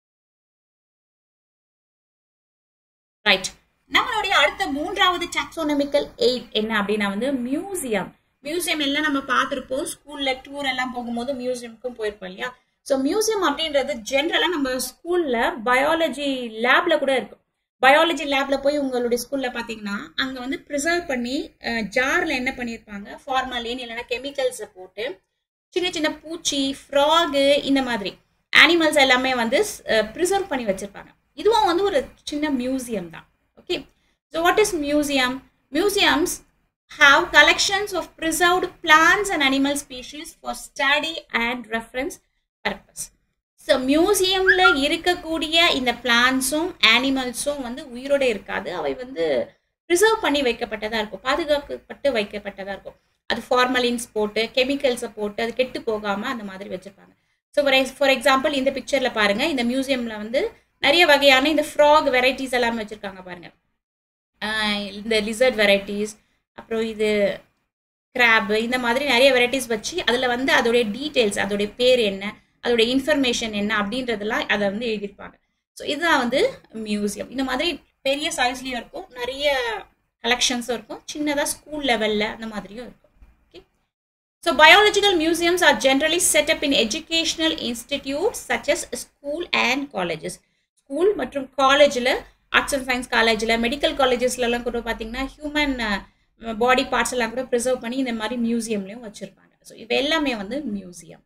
ரைட் நம்மளுடைய அடுத்த மூன்றாவது டாக்ஸோனமிக்கல் எய்ட் என்ன அப்படின்னா வந்து மியூசியம் மியூசியம் எல்லாம் நம்ம பார்த்துருப்போம் ஸ்கூல்ல டூர் எல்லாம் போகும்போது மியூசியமுக்கும் போயிருப்போம் இல்லையா ஸோ மியூசியம் அப்படின்றது ஜென்ரலாக நம்ம ஸ்கூல்ல பயாலஜி லேப்ல கூட இருக்கும் பயாலஜி லேப்ல போய் உங்களுடைய ஸ்கூல்ல பார்த்தீங்கன்னா அங்கே வந்து ப்ரிசர்வ் பண்ணி ஜார்ல என்ன பண்ணியிருப்பாங்க ஃபார்மலின் இல்லைன்னா கெமிக்கல்ஸை போட்டு சின்ன சின்ன பூச்சி ஃப்ராகு இந்த மாதிரி அனிமல்ஸ் எல்லாமே வந்து ப்ரிசர்வ் பண்ணி வச்சிருப்பாங்க இதுவும் வந்து ஒரு சின்ன மியூசியம் தான் okay so what is museum museums have collections of preserved plants and animal species for study and reference purpose. So மியூசியமில் இருக்கக்கூடிய இந்த பிளான்ஸும் ஆனிமல்ஸும் வந்து உயிரோட இருக்காது அவை வந்து ப்ரிசர்வ் பண்ணி வைக்கப்பட்டதாக இருக்கும் பாதுகாக்கப்பட்டு வைக்கப்பட்டதாக இருக்கும் அது ஃபார்மலின்ஸ் போட்டு கெமிக்கல்ஸை போட்டு அது கெட்டு போகாமல் அந்த மாதிரி வச்சுருப்பாங்க ஸோ ஃபார் ஃபார் எக்ஸாம்பிள் இந்த பிக்சரில் பாருங்கள் இந்த மியூசியமில் வந்து நிறைய வகையான இந்த ஃப்ராக் வெரைட்டிஸ் எல்லாமே வச்சுருக்காங்க பாருங்கள் இந்த லிசர்ட் வெரைட்டிஸ் அப்புறம் இது கிராப் இந்த மாதிரி நிறைய வெரைட்டிஸ் வச்சு அதில் வந்து அதோடைய டீட்டெயில்ஸ் அதோடைய பேர் என்ன அதோடைய இன்ஃபர்மேஷன் என்ன அப்படின்றதெல்லாம் அதை வந்து எழுதியிருப்பாங்க ஸோ இதுதான் வந்து மியூசியம் இந்த மாதிரி பெரிய சைஸ்லேயும் இருக்கும் நிறைய கலெக்ஷன்ஸும் இருக்கும் சின்னதாக ஸ்கூல் லெவலில் அந்த மாதிரியும் இருக்கும் okay so biological museums are generally set up in educational institutes such as school and colleges school மற்றும் காலேஜில் ஆர்ட்ஸ் அண்ட் சயின்ஸ் காலேஜில் மெடிக்கல் காலேஜஸ்லலாம் கூட பார்த்தீங்கன்னா ஹியூமன் பாடி பார்ட்ஸ் எல்லாம் கூட ப்ரிசர்வ் பண்ணி இந்த மாதிரி மியூசியம்லையும் வச்சுருப்பாங்க ஸோ இது எல்லாமே வந்து மியூசியம்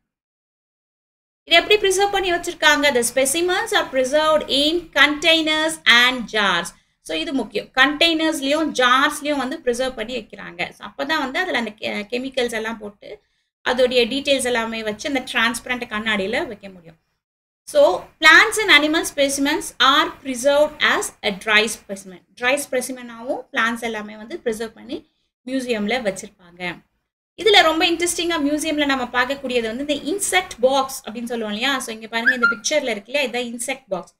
இது எப்படி ப்ரிசர்வ் பண்ணி வச்சுருக்காங்க the specimens are preserved in containers and jars so இது முக்கியம் கண்டெய்னர்ஸ்லேயும் ஜார்ஸ்லேயும் வந்து ப்ரிசர்வ் பண்ணி வைக்கிறாங்க ஸோ அப்போ தான் வந்து அதில் அந்த கெமிக்கல்ஸ் எல்லாம் போட்டு அதோடைய டீட்டெயில்ஸ் எல்லாமே வச்சு அந்த டிரான்ஸ்பரண்ட் கண்ணாடியில் வைக்க முடியும் so plants and animal specimens are preserved as a dry specimen dry ஸ்பெசிமெனாகவும் பிளான்ஸ் எல்லாமே வந்து ப்ரிசர்வ் பண்ணி மியூசியமில் வச்சுருப்பாங்க இதில் ரொம்ப இன்ட்ரெஸ்டிங்காக மியூசியமில் நம்ம பார்க்கக்கூடியது வந்து இந்த இன்செக்ட் பாக்ஸ் அப்படின்னு சொல்லுவோம் இல்லையா ஸோ இங்கே பாருங்கள் இந்த பிக்சரில் இருக்கு இல்லையா இதுதான் இன்செக்ட் பாக்ஸ்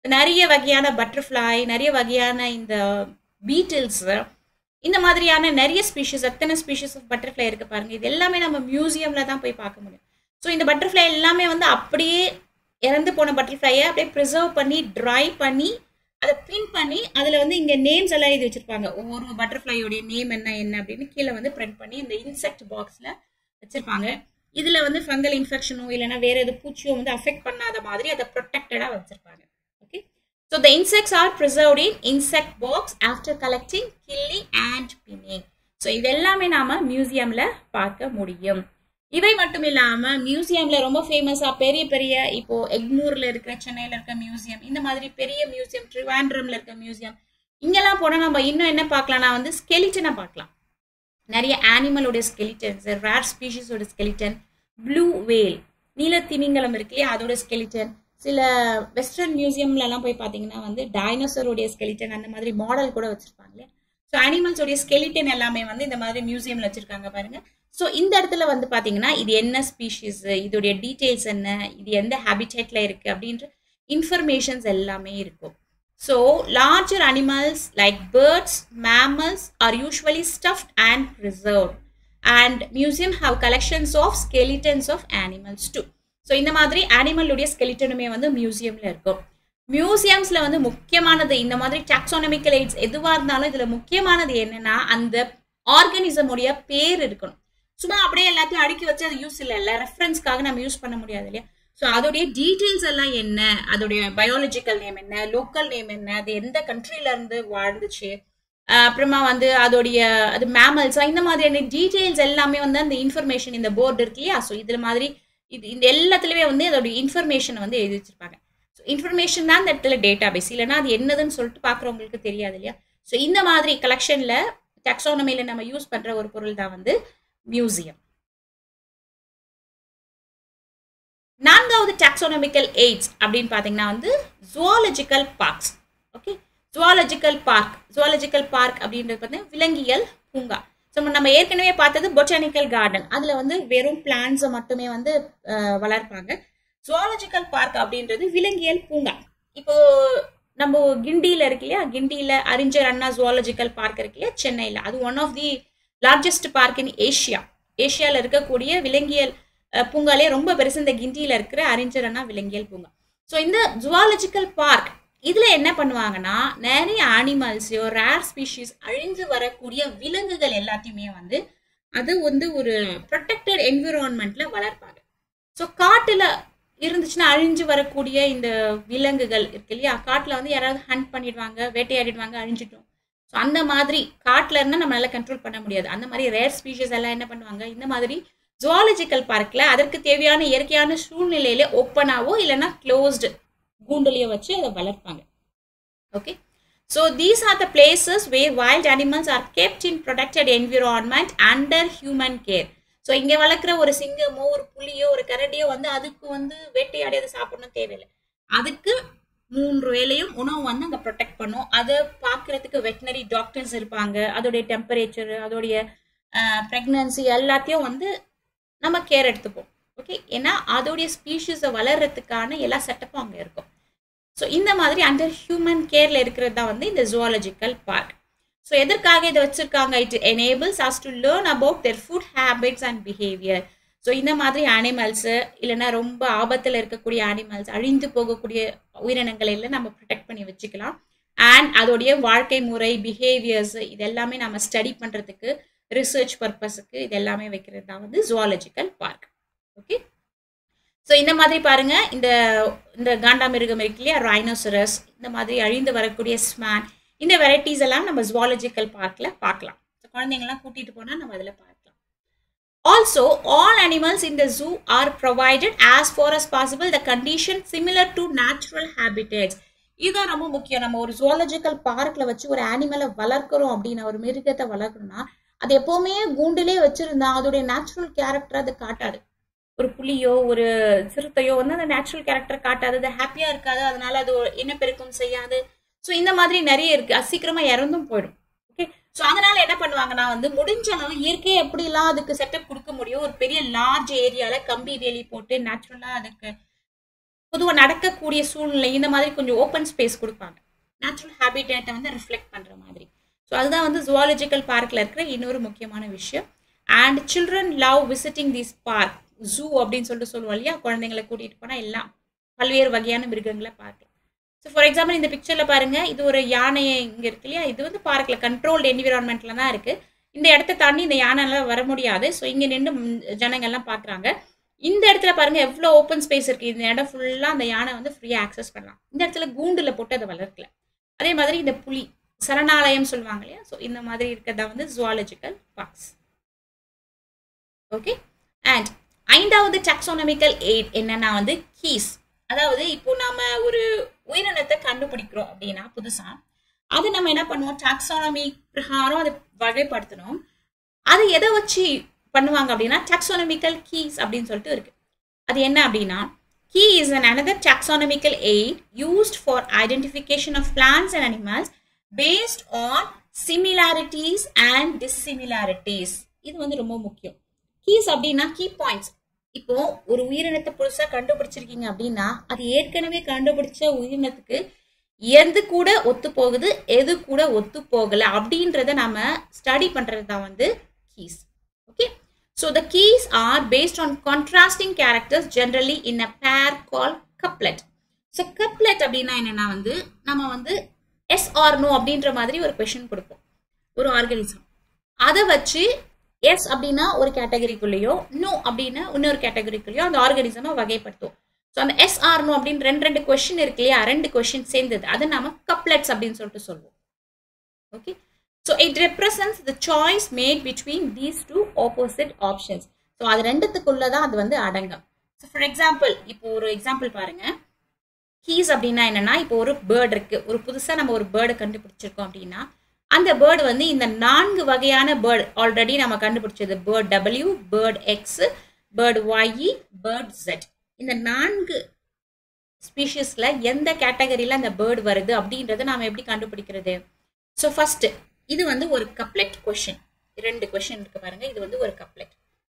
நிறைய வகையான பட்டர்ஃப்ளை நிறைய வகையான இந்த பீட்டில்ஸ் இந்த மாதிரியான நிறைய ஸ்பீஷிஸ் எத்தனை ஸ்பீஷிஸ் ஆஃப் பட்டர்ஃப்ளை இருக்கு பாருங்க இது எல்லாமே நம்ம மியூசியம்ல தான் போய் பார்க்க முடியும் ஸோ இந்த பட்டர்ஃப்ளை எல்லாமே வந்து அப்படியே இறந்து போன பட்டர்ஃப்ளையை அப்படியே ப்ரிசர்வ் பண்ணி ட்ரை பண்ணி அதை பிரிண்ட் பண்ணி அதில் வந்து இங்கே நேம்ஸ் எல்லாம் எழுதி வச்சிருப்பாங்க ஒவ்வொரு பட்டர்ஃப்ளையோடைய நேம் என்ன என்ன அப்படின்னு கீழே வந்து பிரிண்ட் பண்ணி இந்த இன்செக்ட் பாக்ஸில் வச்சிருப்பாங்க இதில் வந்து ஃபங்கல் இன்ஃபெக்ஷனோ இல்லைன்னா வேற எது பூச்சியோ வந்து அஃபெக்ட் பண்ணாத மாதிரி அதை ப்ரொடெக்டடாக வச்சிருப்பாங்க okay so the insects are preserved in insect box after collecting killing and pinning so இது எல்லாமே நாம மியூசியம்ல பார்க்க முடியும் இவை மட்டும் இல்லாம மியூசியம்ல ரொம்ப ஃபேமஸா பெரிய பெரிய இப்போ எக்மூர்ல இருக்கிற சென்னையில இருக்க மியூசியம் இந்த மாதிரி பெரிய மியூசியம் ட்ரிவாண்ட்ரம்ல இருக்க மியூசியம் இங்கெல்லாம் போனா நம்ம இன்னும் என்ன பார்க்கலாம்னா வந்து ஸ்கெலிட்டனை பார்க்கலாம் நிறைய ஆனிமலோட ஸ்கெலிட்டன்ஸ் ரேர் ஸ்பீஷிஸோட ஸ்கெலிட்டன் ப்ளூ வேல் நீலத்திமிங்கலம் இருக்கு இல்லையா அதோட ஸ்கெலிட்டன் சில வெஸ்டர்ன் மியூசியம்ல எல்லாம் போய் பார்த்தீங்கன்னா வந்து டைனோசரோடைய ஸ்கெலிட்டன் அந்த மாதிரி மாடல் கூட வச்சிருப்பாங்க இல்லையா ஸோ அனிமல்ஸோடைய ஸ்கெலிட்டன் எல்லாமே வந்து இந்த மாதிரி மியூசியம்ல வச்சிருக்காங்க பாருங்க ஸோ இந்த இடத்துல வந்து பாத்தீங்கன்னா இது என்ன ஸ்பீஷிஸ் இதோடைய டீட்டெயில்ஸ் என்ன இது எந்த ஹேபிடேட்ல இருக்கு அப்படின்ற இன்ஃபர்மேஷன்ஸ் எல்லாமே இருக்கும் so larger animals like birds mammals are usually stuffed and preserve and museum have collections of skeletons of animals too so இந்த மாதிரி அனிமலுடைய ஸ்கெலிட்டனுமே வந்து மியூசியம்ல இருக்கும் மியூசியம்ஸ்ல வந்து முக்கியமானது இந்த மாதிரி டாக்ஸானமிக்கல் எய்ட்ஸ் எதுவாக இருந்தாலும் இதுல முக்கியமானது என்னன்னா அந்த ஆர்கனிசமுடைய பேர் இருக்கணும் சும்மா அப்படியே எல்லாத்தையும் அடுக்கி வச்சு அது யூஸ் இல்லை இல்லை ரெஃபரன்ஸ்க்காக நம்ம யூஸ் பண்ண முடியாது இல்லையா ஸோ அதோடைய டீட்டெயில்ஸ் எல்லாம் என்ன அதோடைய பயாலஜிக்கல் நேம் என்ன லோக்கல் நேம் என்ன அது எந்த கண்ட்ரில இருந்து வாழ்ந்துச்சு அப்புறமா வந்து அதோடைய அது மேமல்ஸா இந்த மாதிரியான டீட்டெயில்ஸ் எல்லாமே வந்து அந்த இன்ஃபர்மேஷன் இந்த போர்டு இருக்கு இல்லையா ஸோ இதுல மாதிரி இது இந்த எல்லாத்துலயுமே வந்து அதோடைய இன்ஃபர்மேஷன் வந்து எழுதி வச்சிருப்பாங்க ஸோ இன்ஃபர்மேஷன் தான் இந்த இடத்துல டேட்டா பேஸ் இல்லைன்னா அது என்னதுன்னு சொல்லிட்டு பார்க்குறவங்களுக்கு தெரியாது இல்லையா ஸோ இந்த மாதிரி கலெக்ஷன்ல டெக்ஸானமியில நம்ம யூஸ் பண்ற ஒரு பொருள் தான் வந்து மியூசியம் நான்காவது டாக்ஸோனமிக்கல் எய்ட்ஸ் அப்படின்னு பார்த்தீங்கன்னா வந்து zoological parks okay zoological park zoological park அப்படின்றது பார்த்தீங்கன்னா விலங்கியல் பூங்கா ஸோ நம்ம ஏற்கனவே பார்த்தது பொட்டானிக்கல் கார்டன் அதில் வந்து வெறும் பிளான்ஸை மட்டுமே வந்து வளர்ப்பாங்க ஜுவாலஜிக்கல் பார்க் அப்படின்றது விலங்கியல் பூங்கா இப்போ நம்ம கிண்டியில் இருக்கு இல்லையா கிண்டியில் அறிஞர் அண்ணா ஜுவாலஜிக்கல் பார்க் இருக்கு இல்லையா சென்னையில் அது one of the largest park in Asia ஏஷியாவில் இருக்கக்கூடிய விலங்கியல் பூங்காலே ரொம்ப பெருசு இந்த கிண்டியில் இருக்கிற அறிஞர் அண்ணா விலங்கியல் பூங்கா ஸோ இந்த ஜுவாலஜிக்கல் பார்க் இதில் என்ன பண்ணுவாங்கன்னா நிறைய அனிமல்ஸையோ ரேர் ஸ்பீஷீஸ் அழிஞ்சு வரக்கூடிய விலங்குகள் எல்லாத்தையுமே வந்து அது வந்து ஒரு ப்ரொடெக்டட் என்விரான்மெண்ட்ல வளர்ப்பாங்க ஸோ காட்டில் இருந்துச்சுன்னா அழிஞ்சு வரக்கூடிய இந்த விலங்குகள் இருக்கு இல்லையா காட்டில் வந்து யாராவது ஹண்ட் பண்ணிடுவாங்க வேட்டையாடிடுவாங்க அழிஞ்சிட்டோம் ஸோ அந்த மாதிரி காட்டில் இருந்தால் நம்மளால கண்ட்ரோல் பண்ண முடியாது அந்த மாதிரி ரேர் ஸ்பீஷஸ் எல்லாம் என்ன பண்ணுவாங்க இந்த மாதிரி ஜுவாலஜிக்கல் பார்க்கில் அதற்கு தேவையான இயற்கையான சூழ்நிலையில ஓப்பனாவோ இல்லைன்னா க்ளோஸ்டு கூண்டுலையோ வச்சு அதை வளர்ப்பாங்க okay so these are the places where wild animals are kept in protected environment under human care so இங்கே வளர்க்குற ஒரு சிங்கமோ ஒரு புலியோ ஒரு கரடியோ வந்து அதுக்கு வந்து வேட்டையாடி அதை சாப்பிடணும் தேவையில்லை அதுக்கு மூன்று வேலையும் உணவு வந்து அங்கே ப்ரொடெக்ட் பண்ணும் அதை பார்க்கறதுக்கு வெட்டினரி டாக்டர்ஸ் இருப்பாங்க அதோடைய டெம்பரேச்சர் அதோடைய ப்ரெக்னன்சி எல்லாத்தையும் வந்து நம்ம கேர் எடுத்துப்போம் ஓகே ஏன்னா அதோடைய ஸ்பீஷீஸை வளர்றதுக்கான எல்லா செட்டப்பும் அங்கே இருக்கும் ஸோ இந்த மாதிரி அண்டர் ஹியூமன் கேரில் இருக்கிறது தான் வந்து இந்த ஜுவாலஜிக்கல் பார்க் ஸோ எதற்காக இதை வச்சிருக்காங்க it enables us to learn about their food habits and behaviour so இந்த மாதிரி அனிமல்ஸு இல்லைன்னா ரொம்ப ஆபத்தில் இருக்கக்கூடிய அனிமல்ஸ் அழிந்து போகக்கூடிய உயிரினங்களை எல்லாம் நம்ம ப்ரொடெக்ட் பண்ணி வச்சுக்கலாம் அண்ட் அதோடைய வாழ்க்கை முறை பிஹேவியர்ஸ் இது எல்லாமே நம்ம ஸ்டடி பண்ணுறதுக்கு ரிசர்ச் பர்பஸுக்கு இது எல்லாமே வைக்கிறது தான் வந்து ஜுவாலஜிக்கல் பார்க் ஓகே ஸோ இந்த மாதிரி பாருங்க இந்த இந்த காண்டாமிருகம் இருக்கு இல்லையா ரைனோசரஸ் இந்த மாதிரி அழிந்து வரக்கூடிய ஸ்மேன் இந்த வெரைட்டிஸ் எல்லாம் நம்ம ஜுவாலஜிக்கல் பார்க்கில் பார்க்கலாம் குழந்தைங்கலாம் கூட்டிட்டு போனால் நம்ம அதில் பார்க்கலாம் also all animals in the zoo are provided as far as possible the condition similar to natural habitats இதுதான் ரொம்ப முக்கியம் நம்ம ஒரு ஜுவாலஜிக்கல் பார்க்கில் வச்சு ஒரு அனிமலை வளர்க்குறோம் அப்படின்னு ஒரு மிருகத்தை வளர்க்கணும்னா அது எப்பவுமே கூண்டிலே வச்சிருந்தா அதோடைய நேச்சுரல் கேரக்டர் அது காட்டாது ஒரு புலியோ ஒரு சிறுத்தையோ வந்து அந்த நேச்சுரல் கேரக்டர் காட்டாது அது ஹாப்பியா இருக்காது அதனால அது இனப்பெருக்கம் செய்யாது ஸோ இந்த மாதிரி நிறைய இருக்கு அது சீக்கிரமா இறந்தும் போயிடும் ஓகே ஸோ அதனால என்ன பண்ணுவாங்கன்னா வந்து முடிஞ்ச அளவு இயற்கையை எப்படிலாம் அதுக்கு செட்டப் கொடுக்க முடியும் ஒரு பெரிய லார்ஜ் ஏரியால கம்பி வேலி போட்டு நேச்சுரலா அதுக்கு பொதுவாக நடக்கக்கூடிய சூழ்நிலை இந்த மாதிரி கொஞ்சம் ஓப்பன் ஸ்பேஸ் கொடுப்பாங்க நேச்சுரல் ஹேபிடேட்டை வந்து ரிஃப்ளெக்ட் பண்ணுற மாதிரி ஸோ அதுதான் வந்து ஜுவாலஜிக்கல் பார்க்கில் இருக்கிற இன்னொரு முக்கியமான விஷயம் and children love visiting this park zoo அப்படின்னு சொல்லிட்டு சொல்லுவோம் இல்லையா குழந்தைங்களை கூட்டிகிட்டு போனால் எல்லாம் பல்வேறு வகையான மிருகங்களை பார்க்கலாம் ஸோ ஃபார் எக்ஸாம்பிள் இந்த பிக்சரில் பாருங்கள் இது ஒரு யானை இங்கே இருக்கு இல்லையா இது வந்து பார்க்கில் கண்ட்ரோல்டு என்விரான்மெண்ட்டில் தான் இருக்குது இந்த இடத்த தாண்டி இந்த யானைலாம் வர முடியாது ஸோ இங்கே நின்று ஜனங்கள்லாம் பார்க்குறாங்க இந்த இடத்துல பாருங்க எவ்வளோ ஓப்பன் ஸ்பேஸ் இருக்கு இந்த இடம் ஃபுல்லாக அந்த யானை வந்து ஃப்ரீயாக ஆக்சஸ் பண்ணலாம் இந்த இடத்துல கூண்டுல போட்டு அதை வளர்க்கல அதே மாதிரி இந்த புலி சரணாலயம் சொல்லுவாங்க இல்லையா ஸோ இந்த மாதிரி இருக்கிறதா வந்து ஜுவாலஜிக்கல் பார்க்ஸ் ஓகே அண்ட் ஐந்தாவது டாக்ஸோனமிக்கல் எய்ட் என்னன்னா வந்து கீஸ் அதாவது இப்போ நாம ஒரு உயிரினத்தை கண்டுபிடிக்கிறோம் அப்படின்னா புதுசா அது நம்ம என்ன பண்ணுவோம் டாக்ஸானமி பிரகாரம் அதை வகைப்படுத்தணும் அது எதை வச்சு பண்ணுவாங்க அப்படின்னா டாக்ஸானமிக்கல் கீஸ் அப்படின்னு சொல்லிட்டு இருக்கு அது என்ன அப்படின்னா key is an another taxonomical aid used for identification of plants and animals based on similarities and dissimilarities இது வந்து ரொம்ப முக்கியம் கீஸ் அப்படின்னா கீ பாயிண்ட்ஸ் இப்போ ஒரு உயிரினத்தை புதுசா கண்டுபிடிச்சிருக்கீங்க அப்படின்னா அது ஏற்கனவே கண்டுபிடிச்ச உயிரினத்துக்கு எது கூட ஒத்து போகுது எது கூட ஒத்து போகல அப்படின்றத நாம ஸ்டடி பண்றது தான் வந்து keys okay so the keys are based on contrasting characters generally in a pair call couplet so couplet அப்படின்னா என்னன்னா வந்து நம்ம வந்து எஸ் ஆர் நோ அப்படின்ற மாதிரி ஒரு கொஷின் கொடுப்போம் ஒரு ஆர்கனிசம் அதை வச்சு எஸ் அப்படின்னா ஒரு கேட்டகரிக்குள்ளேயோ நோ அப்படின்னா இன்னொரு கேட்டகரிக்குள்ளேயோ அந்த ஆர்கனிசமை வகைப்படுத்தும் ஸோ அந்த எஸ் ஆர் நோ அப்படின்னு ரெண்டு ரெண்டு கொஷின் இருக்கு இல்லையா ரெண்டு கொஷின் சேர்ந்தது அதை நாம கப்லெட்ஸ் அப்படின்னு சொல்லிட்டு சொல்லுவோம் okay so it represents the choice made between these two opposite options so அது ரெண்டுத்துக்குள்ள தான் அது வந்து அடங்கும் ஸோ ஃபார் எக்ஸாம்பிள் இப்போ ஒரு எக்ஸாம்பிள் பாருங்க கீஸ் அப்படின்னா என்னன்னா இப்போ ஒரு பேர்டு இருக்கு ஒரு புதுசாக நம்ம ஒரு பேர்டை கண்டுபிடிச்சிருக்கோம் அப்படின்னா அந்த பேர்டு வந்து இந்த நான்கு வகையான பேர்டு ஆல்ரெடி நம்ம கண்டுபிடிச்சது bird W bird X bird Y bird Z இந்த நான்கு ஸ்பீஷிஸில் எந்த கேட்டகரியில் அந்த பேர்டு வருது அப்படின்றத நாம் எப்படி கண்டுபிடிக்கிறது ஸோ ஃபர்ஸ்ட் இது வந்து ஒரு கப்லெட் கொஷின் ரெண்டு கொஷின் இருக்கு பாருங்க இது வந்து ஒரு கப்லெட்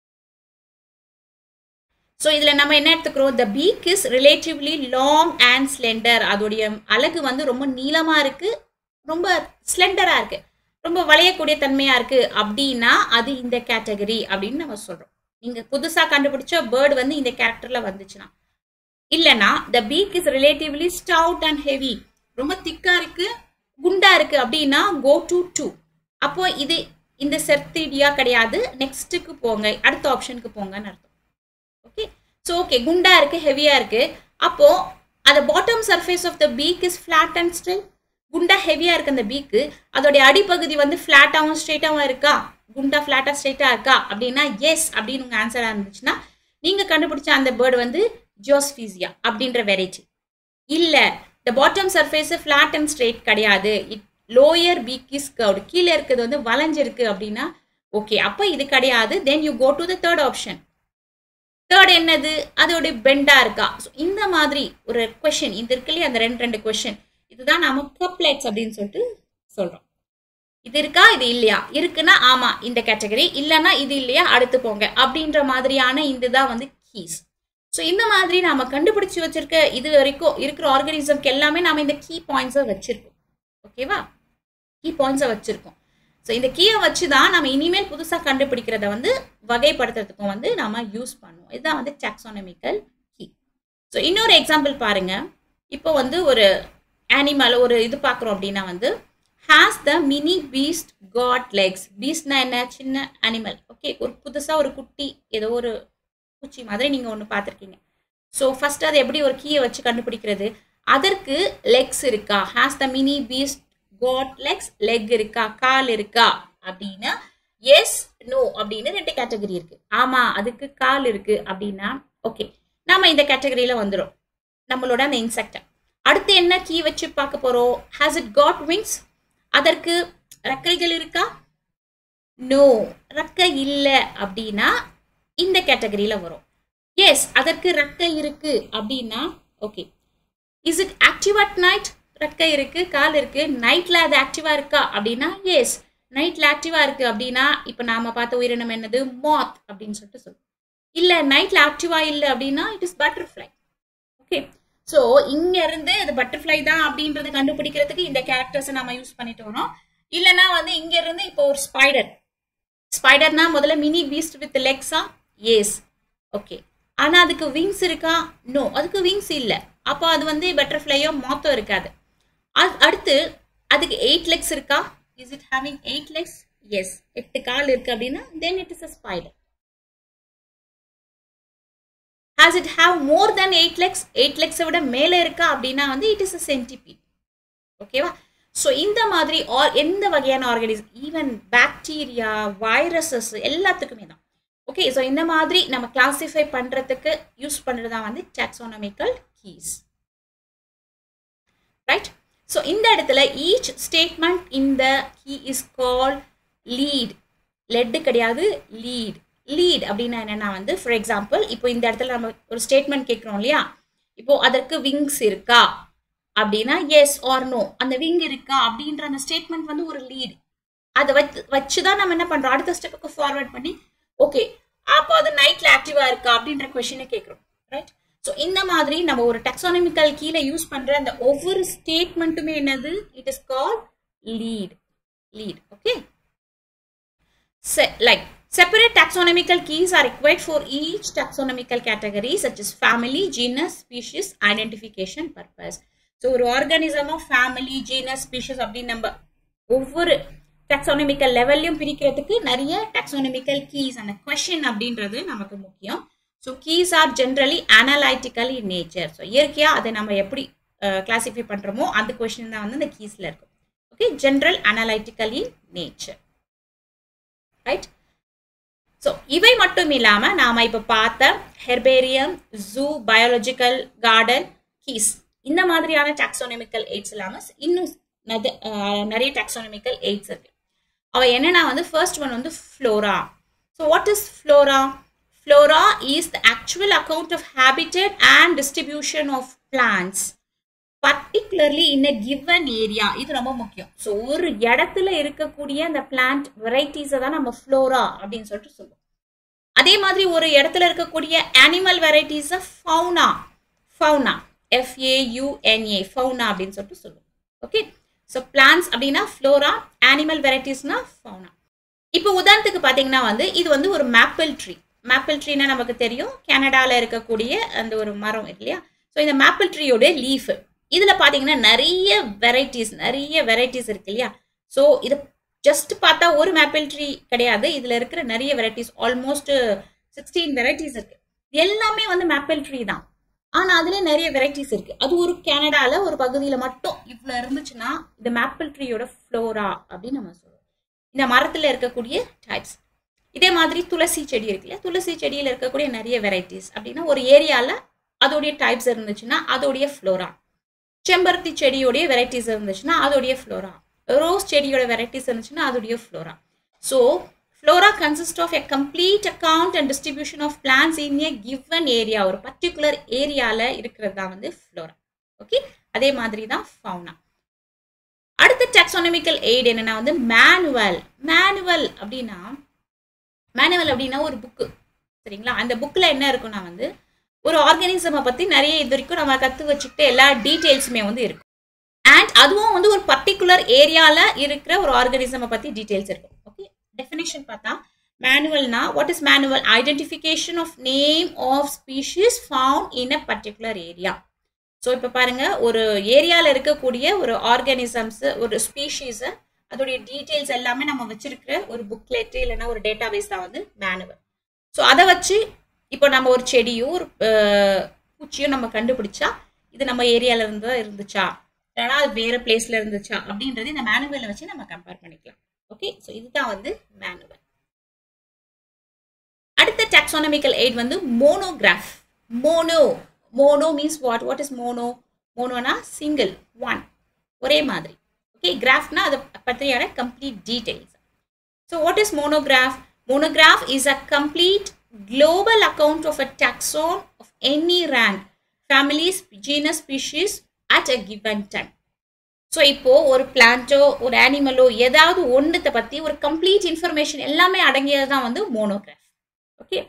ஸோ இதில் நம்ம என்ன எடுத்துக்கிறோம் the beak is relatively long and slender அதோடைய அழகு வந்து ரொம்ப நீளமாக இருக்கு ரொம்ப ஸ்லெண்டராக இருக்கு ரொம்ப வளையக்கூடிய தன்மையாக இருக்கு அப்படின்னா அது இந்த கேட்டகரி அப்படின்னு நம்ம சொல்கிறோம் நீங்கள் புதுசாக கண்டுபிடிச்ச பேர்டு வந்து இந்த கேரக்டரில் வந்துச்சுன்னா இல்லைன்னா the beak is relatively stout and heavy ரொம்ப திக்காக இருக்கு குண்டா இருக்கு அப்படின்னா கோ டு டூ அப்போ இது இந்த செர்த்திடியா கிடையாது நெக்ஸ்ட்டுக்கு போங்க அடுத்த ஆப்ஷனுக்கு போங்கன்னு அர்த்தம் ஓகே ஸோ ஓகே குண்டா இருக்கு ஹெவியா இருக்கு அப்போ அந்த bottom surface of the beak is flat and straight குண்டா ஹெவியா இருக்கு அந்த பீக்கு அதோடைய அடிப்பகுதி வந்து ஃபிளாட்டாகவும் ஸ்ட்ரெயிட்டாகவும் இருக்கா குண்டா ஃபிளாட்டா ஸ்ட்ரெயிட்டா இருக்கா அப்படின்னா எஸ் அப்படின்னு உங்க ஆன்சரா இருந்துச்சுன்னா நீங்க கண்டுபிடிச்ச அந்த பேர்டு வந்து ஜோஸ்பீசியா அப்படின்ற வெரைட்டி இல்ல the bottom surface flat and straight கிடையாது it lower beak is curved கீழே இருக்கிறது வந்து வளைஞ்சிருக்கு அப்படின்னா ஓகே அப்போ இது கிடையாது then you go to the third option third என்னது அதோட பெண்டா இருக்கா ஸோ இந்த மாதிரி ஒரு கொஷின் இது இருக்கு இல்லையா அந்த ரெண்டு ரெண்டு கொஷின் இதுதான் நாம கப்லெட்ஸ் அப்படின்னு சொல்லிட்டு சொல்றோம் இது இருக்கா இது இல்லையா இருக்குன்னா ஆமா இந்த கேட்டகரி இல்லைன்னா இது இல்லையா அடுத்து போங்க அப்படின்ற மாதிரியான இதுதான் வந்து கீஸ் ஸோ இந்த மாதிரி நாம கண்டுபிடிச்சு வச்சிருக்க இது வரைக்கும் இருக்கிற ஆர்கனிசம்க்கு எல்லாமே நாம இந்த கீ பாயிண்ட்ஸை வச்சிருக்கோம் ஓகேவா கீ பாயிண்ட்ஸை வச்சிருக்கோம் ஸோ இந்த கீயை வச்சு தான் நம்ம இனிமேல் புதுசாக கண்டுபிடிக்கிறத வந்து வகைப்படுத்துறதுக்கும் வந்து நம்ம யூஸ் பண்ணுவோம் இதுதான் வந்து டாக்ஸானமிக்கல் கீ ஸோ இன்னொரு எக்ஸாம்பிள் பாருங்க இப்போ வந்து ஒரு அனிமல் ஒரு இது பார்க்குறோம் அப்படின்னா வந்து has the mini beast got legs பீஸ்ட்னா என்ன சின்ன அனிமல் ஓகே ஒரு புதுசாக ஒரு குட்டி ஏதோ ஒரு பூச்சி மாதிரி நீங்கள் ஒன்று பார்த்துருக்கீங்க ஸோ ஃபர்ஸ்ட் அது எப்படி ஒரு கீயை வச்சு கண்டுபிடிக்கிறது அதற்கு லெக்ஸ் இருக்கா has the mini beast got legs leg இருக்கா கால் இருக்கா அப்படின்னா எஸ் நோ அப்படின்னு ரெண்டு கேட்டகரி இருக்கு ஆமா அதுக்கு கால் இருக்கு அப்படின்னா ஓகே நாம இந்த கேட்டகரியில வந்துடும் நம்மளோட அந்த இன்செக்டை அடுத்து என்ன கீ வச்சு பார்க்க போறோம் ஹாஸ் இட் காட் விங்ஸ் அதற்கு ரெக்கைகள் இருக்கா நோ ரெக்கை இல்லை அப்படின்னா இந்த கேட்டகரியில வரும் எஸ் அதற்கு ரெக்கை இருக்கு அப்படின்னா okay is it active at night ரெக்கை இருக்கு கால் இருக்கு நைட்ல அது ஆக்டிவா இருக்கா அப்படின்னா எஸ் நைட்ல ஆக்டிவா இருக்கு அப்படின்னா இப்போ நாம பார்த்த உயிரினம் என்னது மாத் அப்படின்னு சொல்லிட்டு சொல்லுவோம் இல்ல நைட்ல ஆக்டிவா இல்லை அப்படின்னா it is butterfly okay so இங்க இருந்து இது பட்டர்ஃப்ளை தான் அப்படின்றத கண்டுபிடிக்கிறதுக்கு இந்த கேரக்டர்ஸ் நம்ம யூஸ் பண்ணிட்டு வரோம் இல்லைன்னா வந்து இங்க இருந்து இப்போ ஒரு ஸ்பைடர் ஸ்பைடர்னா முதல்ல மினி பீஸ்ட் வித் லெக்ஸா எஸ் ஓகே ஆனா அதுக்கு விங்ஸ் இருக்கா நோ அதுக்கு விங்ஸ் இல்லை அப்போ அது வந்து பட்டர்ஃப்ளையோ மாத்தோ இருக்காது அது அடுத்து அதுக்கு எயிட் லெக்ஸ் இருக்கா is it having eight legs yes எட்டு கால் இருக்கு அப்படின்னா then it is a spider has it have more than eight legs eight லெக்ஸை விட மேலே இருக்கா அப்படின்னா வந்து இட் இஸ் அ சென்டிபீட் ஓகேவா ஸோ இந்த மாதிரி ஆர் எந்த வகையான ஆர்கனிசம் ஈவன் பாக்டீரியா வைரஸஸ் எல்லாத்துக்குமே தான் ஓகே ஸோ இந்த மாதிரி நம்ம கிளாசிஃபை பண்ணுறதுக்கு யூஸ் பண்ணுறது தான் வந்து டாக்ஸானமிக்கல் கீஸ் ரைட் ஸோ இந்த இடத்துல ஈச் ஸ்டேட்மெண்ட் இந்த key is call lead led கிடையாது லீட் லீட் அப்படின்னா என்னன்னா வந்து ஃபார் எக்ஸாம்பிள் இப்போ இந்த இடத்துல நம்ம ஒரு ஸ்டேட்மெண்ட் கேட்குறோம் இல்லையா இப்போ அதற்கு விங்ஸ் இருக்கா அப்படின்னா எஸ் ஆர் நோ அந்த விங் இருக்கா அப்படின்ற அந்த ஸ்டேட்மெண்ட் வந்து ஒரு லீட் அதை வச்சு வச்சு தான் நம்ம என்ன பண்றோம் அடுத்த ஸ்டெப்புக்கு ஃபார்வர்ட் பண்ணி ஓகே அப்போ அது நைட்ல ஆக்டிவா இருக்கா அப்படின்ற கொஸ்டினை கேட்குறோம் ரைட் ஸோ இந்த மாதிரி நம்ம ஒரு டெக்ஸானமிக்கல் கீழே யூஸ் பண்ற அந்த ஒவ்வொரு ஸ்டேட்மெண்ட்டுமே என்னது it is call lead lead okay like Separate taxonomical keys are required for each taxonomical category such as family, genus, species, identification purpose. So ஒரு organism of family genus species அப்படின்னு நம்ம ஒவ்வொரு டாக்ஸானமிக்கல் லெவல்லையும் பிரிக்கிறதுக்கு நிறைய டாக்ஸானமிக்கல் கீஸ் அந்த question அப்படின்றது நமக்கு முக்கியம் so keys are generally analytical in nature so இயற்கையாக அதை நம்ம எப்படி கிளாசிஃபை பண்ணுறோமோ அந்த கொஷின் தான் வந்து இந்த கீஸில் இருக்கும் okay general analytical in nature right so இவை மட்டும் இல்லாமல் நாம் இப்போ பார்த்த herbarium zoo biological garden keys இந்த மாதிரியான டாக்ஸோனமிக்கல் எய்ட்ஸ் இல்லாமல் இன்னும் நிறைய டாக்ஸோனமிக்கல் எய்ட்ஸ் இருக்கு அவ என்னன்னா வந்து ஃபர்ஸ்ட் ஒன் வந்து flora so what is flora flora is the actual account of habitat and distribution of plants particularly in a given area இது ரொம்ப முக்கியம் ஸோ ஒரு இடத்துல இருக்கக்கூடிய அந்த பிளான்ட் வெரைட்டிஸை தான் நம்ம ஃப்ளோரா அப்படின்னு சொல்லிட்டு சொல்லுவோம் அதே மாதிரி ஒரு இடத்துல இருக்கக்கூடிய அனிமல் வெரைட்டிஸை ஃபவுனா ஃபவுனா எஃப்ஏயூஎன்ஏ ஃபவுனா அப்படின்னு சொல்லிட்டு சொல்லுவோம் ஓகே ஸோ பிளான்ஸ் அப்படின்னா ஃப்ளோரா அனிமல் வெரைட்டிஸ்னா ஃபவுனா இப்போ உதாரணத்துக்கு பார்த்தீங்கன்னா வந்து இது வந்து ஒரு மேப்பிள் ட்ரீ மேப்பிள் ட்ரீனா நமக்கு தெரியும் கனடாவில் இருக்கக்கூடிய அந்த ஒரு மரம் இல்லையா ஸோ இந்த மேப்பிள் ட்ரீயோட லீஃப் இதில் பார்த்தீங்கன்னா நிறைய வெரைட்டிஸ் நிறைய வெரைட்டிஸ் இருக்கு இல்லையா ஸோ இது ஜஸ்ட் பார்த்தா ஒரு மேப்பிள் ட்ரீ கிடையாது இதில் இருக்கிற நிறைய வெரைட்டிஸ் ஆல்மோஸ்ட் சிக்ஸ்டீன் வெரைட்டிஸ் இருக்கு எல்லாமே வந்து மேப்பிள் ட்ரீ தான் ஆனால் அதுல நிறைய வெரைட்டிஸ் இருக்கு அது ஒரு கனடால ஒரு பகுதியில் மட்டும் இவ்வளோ இருந்துச்சுன்னா இந்த மேப்பிள் ட்ரீயோட ஃப்ளோரா அப்படின்னு நம்ம சொல்லுவோம் இந்த மரத்தில் இருக்கக்கூடிய டைப்ஸ் இதே மாதிரி துளசி செடி இருக்கு இல்லையா துளசி செடியில் இருக்கக்கூடிய நிறைய வெரைட்டிஸ் அப்படின்னா ஒரு ஏரியாவில் அதோடைய டைப்ஸ் இருந்துச்சுன்னா அதோடைய ஃப்ளோரா செம்பருத்தி செடியோடைய வெரைட்டிஸ் இருந்துச்சுன்னா அதோடைய ஃப்ளோரா ரோஸ் செடியோட வெரைட்டிஸ் இருந்துச்சுன்னா அதோடைய flora so flora consist of a complete account and distribution of plants in a given area ஒரு பர்டிகுலர் ஏரியாவில் இருக்கிறது தான் வந்து ஃப்ளோரா ஓகே அதே மாதிரி தான் ஃபவுனா அடுத்த டாக்ஸானமிக்கல் எய்ட் என்னன்னா வந்து மேனுவல் மேனுவல் அப்படின்னா மேனுவல் அப்படின்னா ஒரு புக்கு சரிங்களா அந்த புக்கில் என்ன இருக்கும்னா வந்து ஒரு ஆர்கானிசமை பற்றி நிறைய இது வரைக்கும் நம்ம கற்று வச்சுக்கிட்டு எல்லா டீட்டெயில்ஸுமே வந்து இருக்கும் அண்ட் அதுவும் வந்து ஒரு பர்டிகுலர் ஏரியாவில் இருக்கிற ஒரு ஆர்கானிசமை பற்றி டீட்டெயில்ஸ் இருக்கும் ஓகே டெஃபினேஷன் பார்த்தா மேனுவல்னா what is manual identification of name of species found in a particular area so இப்போ பாருங்க ஒரு ஏரியாவில் இருக்கக்கூடிய ஒரு ஆர்கானிசம்ஸ் ஒரு ஸ்பீஷீஸை அதோடைய டீட்டெயில்ஸ் எல்லாமே நம்ம வச்சிருக்கிற ஒரு புக்லெட் இல்லைன்னா ஒரு டேட்டா பேஸ் தான் வந்து மேனுவல் ஸோ அதை வச்சு இப்போ நம்ம ஒரு செடியோ ஒரு பூச்சியோ நம்ம கண்டுபிடிச்சா இது நம்ம ஏரியால இருந்து தான் இருந்துச்சா இல்லைனா அது வேற பிளேஸ்ல இருந்துச்சா அப்படின்றது இந்த மேனுவலை வச்சு நம்ம கம்பேர் பண்ணிக்கலாம் ஓகே ஸோ இதுதான் வந்து மேனுவல் அடுத்த டாக்ஸானமிக்கல் எய்ட் வந்து monograph mono mono means what what is mono மோனோனா சிங்கிள் ஒன் ஒரே மாதிரி ஓகே கிராஃப்னா அதை பற்றியான complete details so what is monograph monograph is a complete global account of a taxon of any rank, family, genus, species at a given time. So இப்போ ஒரு பிளான்ட்டோ ஒரு அனிமலோ ஏதாவது ஒன்றுத்தை பற்றி ஒரு கம்ப்ளீட் இன்ஃபர்மேஷன் எல்லாமே அடங்கியது தான் வந்து மோனோகிராஃப் ஓகே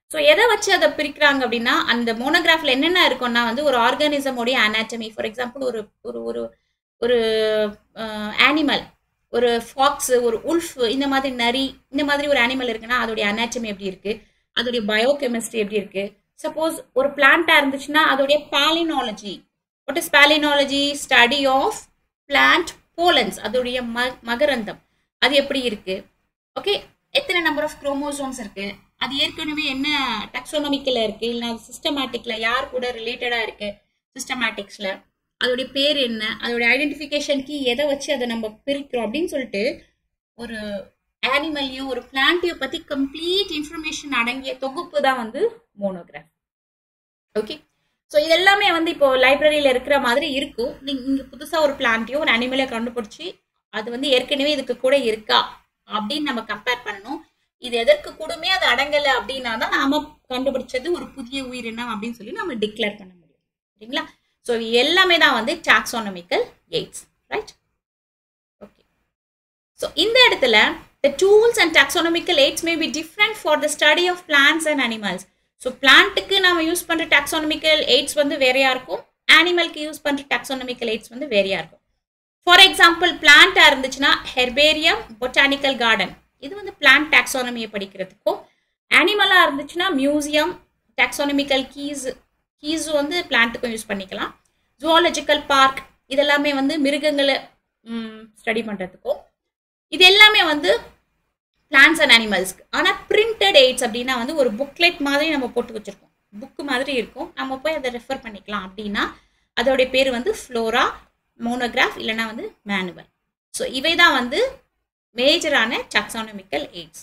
ஸோ எதை வச்சு அதை பிரிக்கிறாங்க அப்படின்னா அந்த மோனோகிராஃபில் என்னென்ன இருக்கும்னா வந்து ஒரு ஆர்கானிசமோடைய அனாட்டமி ஃபார் எக்ஸாம்பிள் ஒரு ஒரு ஒரு ஒரு ஆனிமல் ஒரு ஃபாக்ஸ் ஒரு உல்ஃப் இந்த மாதிரி நரி இந்த மாதிரி ஒரு அனிமல் இருக்குன்னா அதோடைய அனாட்டமி எப்படி இருக்கு அதோடைய பயோகெமிஸ்ட்ரி எப்படி இருக்கு சப்போஸ் ஒரு பிளான்டா இருந்துச்சுன்னா அதோடைய palynology what is palynology study of plant pollens அதோடைய ம மகரந்தம் அது எப்படி இருக்கு ஓகே எத்தனை நம்பர் ஆஃப் குரோமோசோம்ஸ் இருக்கு அது ஏற்கனவே என்ன டெக்ஸோனமிக்கல இருக்கு இல்லை சிஸ்டமேட்டிக்ல யார் கூட ரிலேட்டடா இருக்கு சிஸ்டமேட்டிக்ஸ்ல அதோடைய பேர் என்ன அதோடைய ஐடென்டிஃபிகேஷன் கீ எதை வச்சு அதை நம்ம பிரிக்கிறோம் அப்படின்னு சொல்லிட்டு ஒரு ஆனிமல்லையும் ஒரு பிளான்ட்டையும் பத்தி கம்ப்ளீட் இன்ஃபர்மேஷன் அடங்கிய தொகுப்பு தான் வந்து மோனோகிராஃப் ஓகே ஸோ இதெல்லாமே வந்து இப்போ லைப்ரரியில இருக்கிற மாதிரி இருக்கும் நீங்க இங்க புதுசா ஒரு பிளான்ட்டையோ ஒரு அனிமலையோ கண்டுபிடிச்சி அது வந்து ஏற்கனவே இதுக்கு கூட இருக்கா அப்படின்னு நம்ம கம்பேர் பண்ணணும் இது எதற்கு கூடமே அது அடங்கலை அப்படின்னா தான் நாம கண்டுபிடிச்சது ஒரு புதிய உயிரினம் அப்படின்னு சொல்லி நம்ம டிக்ளேர் பண்ண முடியும் சரிங்களா ஸோ எல்லாமே தான் வந்து taxonomical aids right okay so இந்த இடத்துல the tools and taxonomical aids may be different for the study of plants and animals so பிளான்ட்டுக்கு நாம யூஸ் பண்ற டாக்ஸானமிக்கல் எய்ட்ஸ் வந்து வேறையா இருக்கும் அனிமலுக்கு யூஸ் பண்ற டாக்ஸானமிக்கல் எய்ட்ஸ் வந்து வேறையா இருக்கும் ஃபார் எக்ஸாம்பிள் பிளான்டா இருந்துச்சுன்னா ஹெர்பேரியம் பொட்டானிக்கல் கார்டன் இது வந்து பிளான்ட் டாக்ஸானமியை படிக்கிறதுக்கும் அனிமலா இருந்துச்சுன்னா மியூசியம் டாக்ஸானமிக்கல் கீஸ் கீஸ் வந்து பிளான்ட்டுக்கும் யூஸ் பண்ணிக்கலாம் ஜுவாலஜிக்கல் பார்க் இதெல்லாமே வந்து மிருகங்களை ஸ்டடி பண்ணுறதுக்கும் இது எல்லாமே வந்து பிளான்ஸ் அண்ட் அனிமல்ஸ்க்கு ஆனால் பிரிண்டட் எய்ட்ஸ் அப்படின்னா வந்து ஒரு புக்லெட் மாதிரி நம்ம போட்டு வச்சுருக்கோம் புக்கு மாதிரி இருக்கும் நம்ம போய் அதை ரெஃபர் பண்ணிக்கலாம் அப்படின்னா அதோடைய பேர் வந்து ஃப்ளோரா மோனோகிராஃப் இல்லைனா வந்து மேனுவல் ஸோ இவை தான் வந்து மேஜரான டாக்ஸானமிக்கல் எய்ட்ஸ்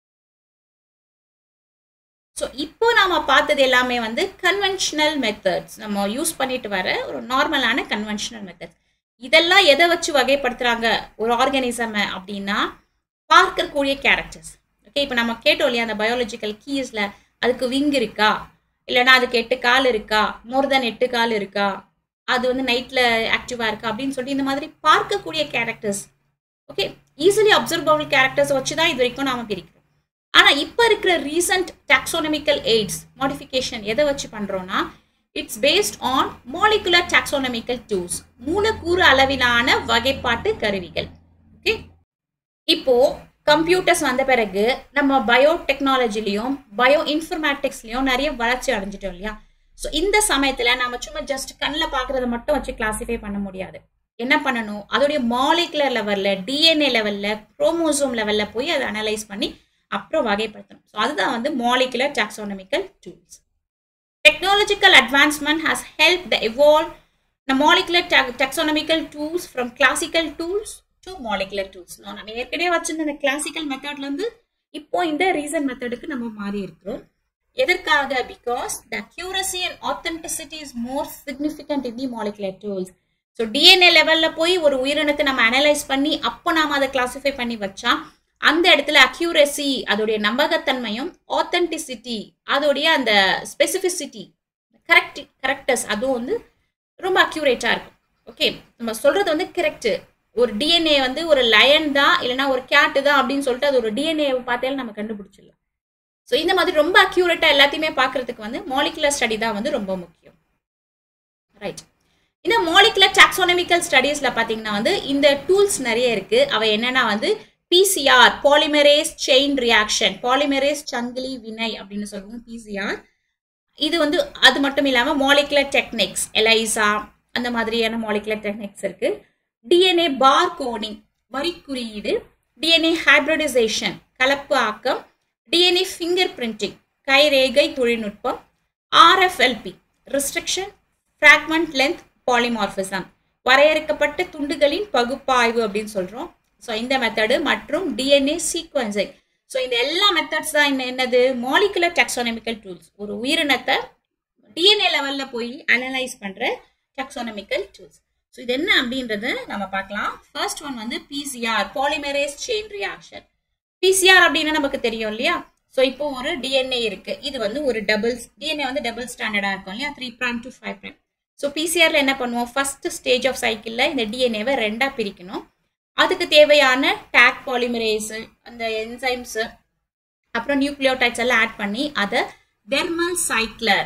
ஸோ இப்போ நாம பார்த்தது எல்லாமே வந்து கன்வென்ஷனல் மெத்தட்ஸ் நம்ம யூஸ் பண்ணிட்டு வர ஒரு நார்மலான கன்வென்ஷனல் மெத்தட்ஸ் இதெல்லாம் எதை வச்சு வகைப்படுத்துறாங்க ஒரு ஆர்கானிசம் அப்படின்னா பார்க்கக்கூடிய கேரக்டர்ஸ் ஓகே இப்போ நம்ம கேட்டோம் இல்லையா அந்த பயாலஜிக்கல் கீஸ்ல அதுக்கு விங் இருக்கா இல்லைன்னா அதுக்கு எட்டு கால் இருக்கா மோர் தென் எட்டு கால் இருக்கா அது வந்து நைட்ல ஆக்டிவா இருக்கா அப்படின்னு சொல்லி இந்த மாதிரி பார்க்கக்கூடிய characters okay easily observable characters வச்சு தான் இது வரைக்கும் நாம பிரிக்கிறோம் ஆனா இப்போ இருக்கிற ரீசன்ட் டாக்ஸோனமிக்கல் எய்ட்ஸ் மாடிஃபிகேஷன் எதை வச்சு பண்றோம்னா it's based on molecular taxonomical tools மூலக்கூறு அளவிலான வகைப்பாட்டு கருவிகள் ஓகே இப்போ கம்ப்யூட்டர்ஸ் வந்த பிறகு நம்ம பயோ டெக்னாலஜிலையும் பயோ இன்ஃபர்மேட்டிக்ஸ்லையும் நிறைய வளர்ச்சி அடைஞ்சிட்டோம் இல்லையா ஸோ இந்த சமயத்துல நம்ம சும்மா ஜஸ்ட் கண்ணில் பார்க்கறத மட்டும் வச்சு கிளாசிஃபை பண்ண முடியாது என்ன பண்ணணும் அதோடைய மாலிகுலர் லெவல்ல டிஎன்ஏ லெவல்ல குரோமோசோம் லெவல்ல போய் அதை அனலைஸ் பண்ணி அப்புறம் வகைப்படுத்தணும் ஸோ அதுதான் வந்து molecular taxonomical tools technological advancement has helped the evolve the molecular ta- taxonomical tools from classical tools to molecular tools No, நம்ம ஏற்கனவே வச்சிருந்த அந்த கிளாசிக்கல் மெத்தட்ல இருந்து இப்போ இந்த ரீசன் மெத்தடுக்கு நம்ம மாறி இருக்கிறோம் எதற்காக because the accuracy and authenticity is more significant in the molecular tools so DNA லெவல்ல போய் ஒரு உயிரினத்தை நம்ம அனலைஸ் பண்ணி அப்போ நாம அதை கிளாசிஃபை பண்ணி வச்சா அந்த இடத்துல அக்யூரசி அதோடைய நம்பகத்தன்மையும் ஆத்தென்டிசிட்டி அதோடைய அந்த ஸ்பெசிஃபிசிட்டி கரெக்ட் கரெக்டஸ் அதுவும் வந்து ரொம்ப அக்யூரேட்டாக இருக்கும் ஓகே நம்ம சொல்றது வந்து கரெக்ட் ஒரு டிஎன்ஏ வந்து ஒரு லயன் தான் இல்லைன்னா ஒரு கேட்டு தான் அப்படின்னு சொல்லிட்டு அது ஒரு டிஎன்ஏ பார்த்தாலும் நம்ம கண்டுபிடிச்சிடலாம் ஸோ இந்த மாதிரி ரொம்ப அக்யூரேட்டாக எல்லாத்தையுமே பார்க்கறதுக்கு வந்து மாலிகுலர் ஸ்டடி தான் வந்து ரொம்ப முக்கியம் ரைட் இந்த மாலிகுலர் டாக்ஸோனமிக்கல் ஸ்டடீஸில் பார்த்தீங்கன்னா வந்து இந்த டூல்ஸ் நிறைய இருக்கு அவை என்னன்னா வந்து PCR polymerase chain reaction polymerase சங்கிலி வினை அப்படின்னு சொல்லுவோம் பிசிஆர் இது வந்து அது மட்டும் இல்லாமல் மாலிகுலர் டெக்னிக்ஸ் எலைசா அந்த மாதிரியான மாலிகுலர் டெக்னிக்ஸ் இருக்கு டிஎன்ஏ பார் கோடிங் வரி குறியீடு டிஎன்ஏ ஹைப்ரிடைசேஷன் கலப்பு ஆக்கம் டிஎன்ஏ ஃபிங்கர் பிரிண்டிங் கைரேகை தொழில்நுட்பம் RFLP restriction fragment length polymorphism வரையறுக்கப்பட்ட துண்டுகளின் பகுப்பாய்வு அப்படின்னு சொல்றோம் ஸோ இந்த மெத்தடு மற்றும் டிஎன்ஏ சீக்வன்சிங் ஸோ இந்த எல்லா மெத்தட்ஸ் தான் என்ன என்னது மாலிகுலர் டாக்ஸானமிக்கல் டூல்ஸ் ஒரு உயிரினத்தை டிஎன்ஏ லெவலில் போய் அனலைஸ் பண்ணுற டாக்ஸானமிக்கல் டூல்ஸ் ஸோ இது என்ன அப்படின்றத நம்ம பார்க்கலாம் ஃபர்ஸ்ட் ஒன் வந்து PCR polymerase chain reaction PCR அப்படின்னா நமக்கு தெரியும் இல்லையா ஸோ இப்போ ஒரு டிஎன்ஏ இருக்கு இது வந்து ஒரு டபுள் டிஎன்ஏ வந்து டபுள் ஸ்டாண்டர்டாக இருக்கும் இல்லையா three prime to five prime so பிசிஆர்ல என்ன பண்ணுவோம் ஃபர்ஸ்ட் ஸ்டேஜ் ஆஃப் சைக்கிளில் இந்த டிஎன்ஏவை ரெண்டாக பிரிக்கணும் அதுக்கு தேவையான டேக் பாலிமரேஸ் அந்த என்சைம்ஸ் அப்புறம் நியூக்ளியோடைட்ஸ் எல்லாம் ஆட் பண்ணி அதை தெர்மல் சைக்ளர்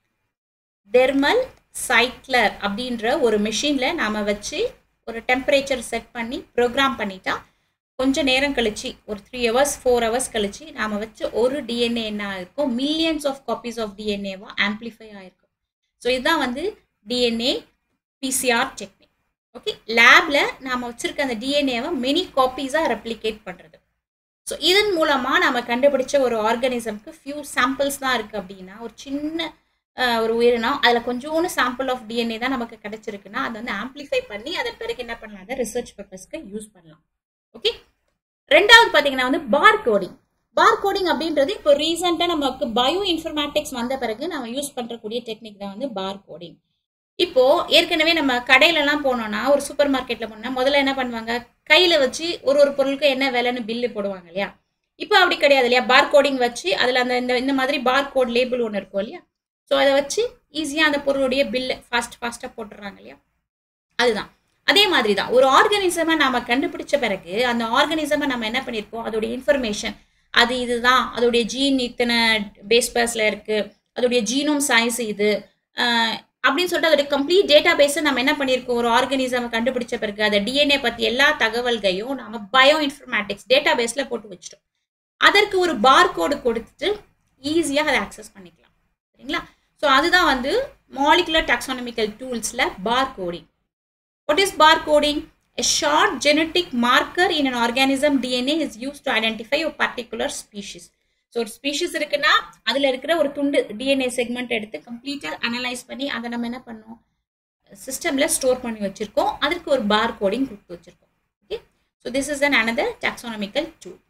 தெர்மல் சைக்ளர் அப்படின்ற ஒரு மிஷினில் நாம் வச்சு ஒரு டெம்பரேச்சர் செட் பண்ணி ப்ரோக்ராம் பண்ணிட்டா கொஞ்சம் நேரம் கழிச்சு ஒரு த்ரீ ஹவர்ஸ் ஃபோர் ஹவர்ஸ் கழிச்சு நாம் வச்சு ஒரு டிஎன்ஏ என்ன ஆயிருக்கும் மில்லியன்ஸ் ஆஃப் காப்பீஸ் ஆஃப் டிஎன்ஏவா ஆம்ப்ளிஃபை ஆயிருக்கும் ஸோ இதுதான் வந்து டிஎன்ஏ பிசிஆர் டெக்னிக் ஓகே லேபில் நாம் வச்சுருக்க அந்த டிஎன்ஏவை மெனி காப்பீஸாக ரெப்ளிகேட் பண்ணுறது ஸோ இதன் மூலமாக நம்ம கண்டுபிடிச்ச ஒரு ஆர்கானிசம்க்கு ஃபியூ சாம்பிள்ஸ் தான் இருக்குது அப்படின்னா ஒரு சின்ன ஒரு உயிரினம் அதில் கொஞ்சோண்டு சாம்பிள் ஆஃப் டிஎன்ஏ தான் நமக்கு கிடைச்சிருக்குன்னா அதை வந்து ஆம்ப்ளிஃபை பண்ணி அதன் பிறகு என்ன பண்ணலாம் அதை ரிசர்ச் பர்பஸ்க்கு யூஸ் பண்ணலாம் ஓகே ரெண்டாவது பார்த்தீங்கன்னா வந்து பார் கோடிங் பார் கோடிங் அப்படின்றது இப்போ ரீசெண்டாக நமக்கு பயோ இன்ஃபர்மேட்டிக்ஸ் வந்த பிறகு நம்ம யூஸ் பண்ணுறக்கூடிய டெக்னிக் தான் வந்து பார் கோடிங் இப்போ ஏற்கனவே நம்ம கடையிலலாம் போனோம்னா ஒரு சூப்பர் மார்க்கெட்ல போனோம்னா முதல்ல என்ன பண்ணுவாங்க கையில வச்சு ஒரு ஒரு பொருளுக்கு என்ன விலைன்னு பில்லு போடுவாங்க இல்லையா இப்போ அப்படி கிடையாது இல்லையா பார் கோடிங் வச்சு அதில் அந்த இந்த இந்த மாதிரி பார் கோட் லேபிள் ஒன்று இருக்கும் இல்லையா ஸோ அதை வச்சு ஈஸியாக அந்த பொருளுடைய பில்லு ஃபாஸ்ட் ஃபாஸ்ட்டாக போட்டுடுறாங்க இல்லையா அதுதான் அதே மாதிரி தான் ஒரு ஆர்கானிசமை நம்ம கண்டுபிடிச்ச பிறகு அந்த ஆர்கானிசமை நம்ம என்ன பண்ணியிருக்கோம் அதோடைய இன்ஃபர்மேஷன் அது இதுதான் அதோடைய ஜீன் இத்தனை பேஸ் பேஸில் இருக்குது அதோடைய ஜீனோம் சைஸ் இது அப்படின்னு சொல்லிட்டு அதோட கம்ப்ளீட் டேட்டா பேஸை நம்ம என்ன பண்ணியிருக்கோம் ஒரு ஆர்கனிசம் கண்டுபிடிச்ச பிறகு அதை டிஎன்ஏ பற்றி எல்லா தகவல்கையும் நம்ம பயோ இன்ஃபர்மேட்டிக்ஸ் டேட்டா பேஸில் போட்டு வச்சிட்டோம் அதற்கு ஒரு பார் கோடு கொடுத்துட்டு ஈஸியாக அதை ஆக்சஸ் பண்ணிக்கலாம் சரிங்களா ஸோ அதுதான் வந்து மாலிகுலர் டாக்ஸானமிக்கல் டூல்ஸில் barcoding what is barcoding A short genetic marker in an organism DNA is used to identify a particular species. So ஒரு ஸ்பீஷிஸ் இருக்குன்னா அதில் இருக்கிற ஒரு துண்டு டிஎன்ஏ செக்மெண்ட் எடுத்து கம்ப்ளீட்டாக அனலைஸ் பண்ணி அதை நம்ம என்ன பண்ணோம் சிஸ்டமில் ஸ்டோர் பண்ணி வச்சுருக்கோம் அதுக்கு ஒரு பார் கோடிங் கொடுத்து வச்சுருக்கோம் okay so this is an another taxonomical tool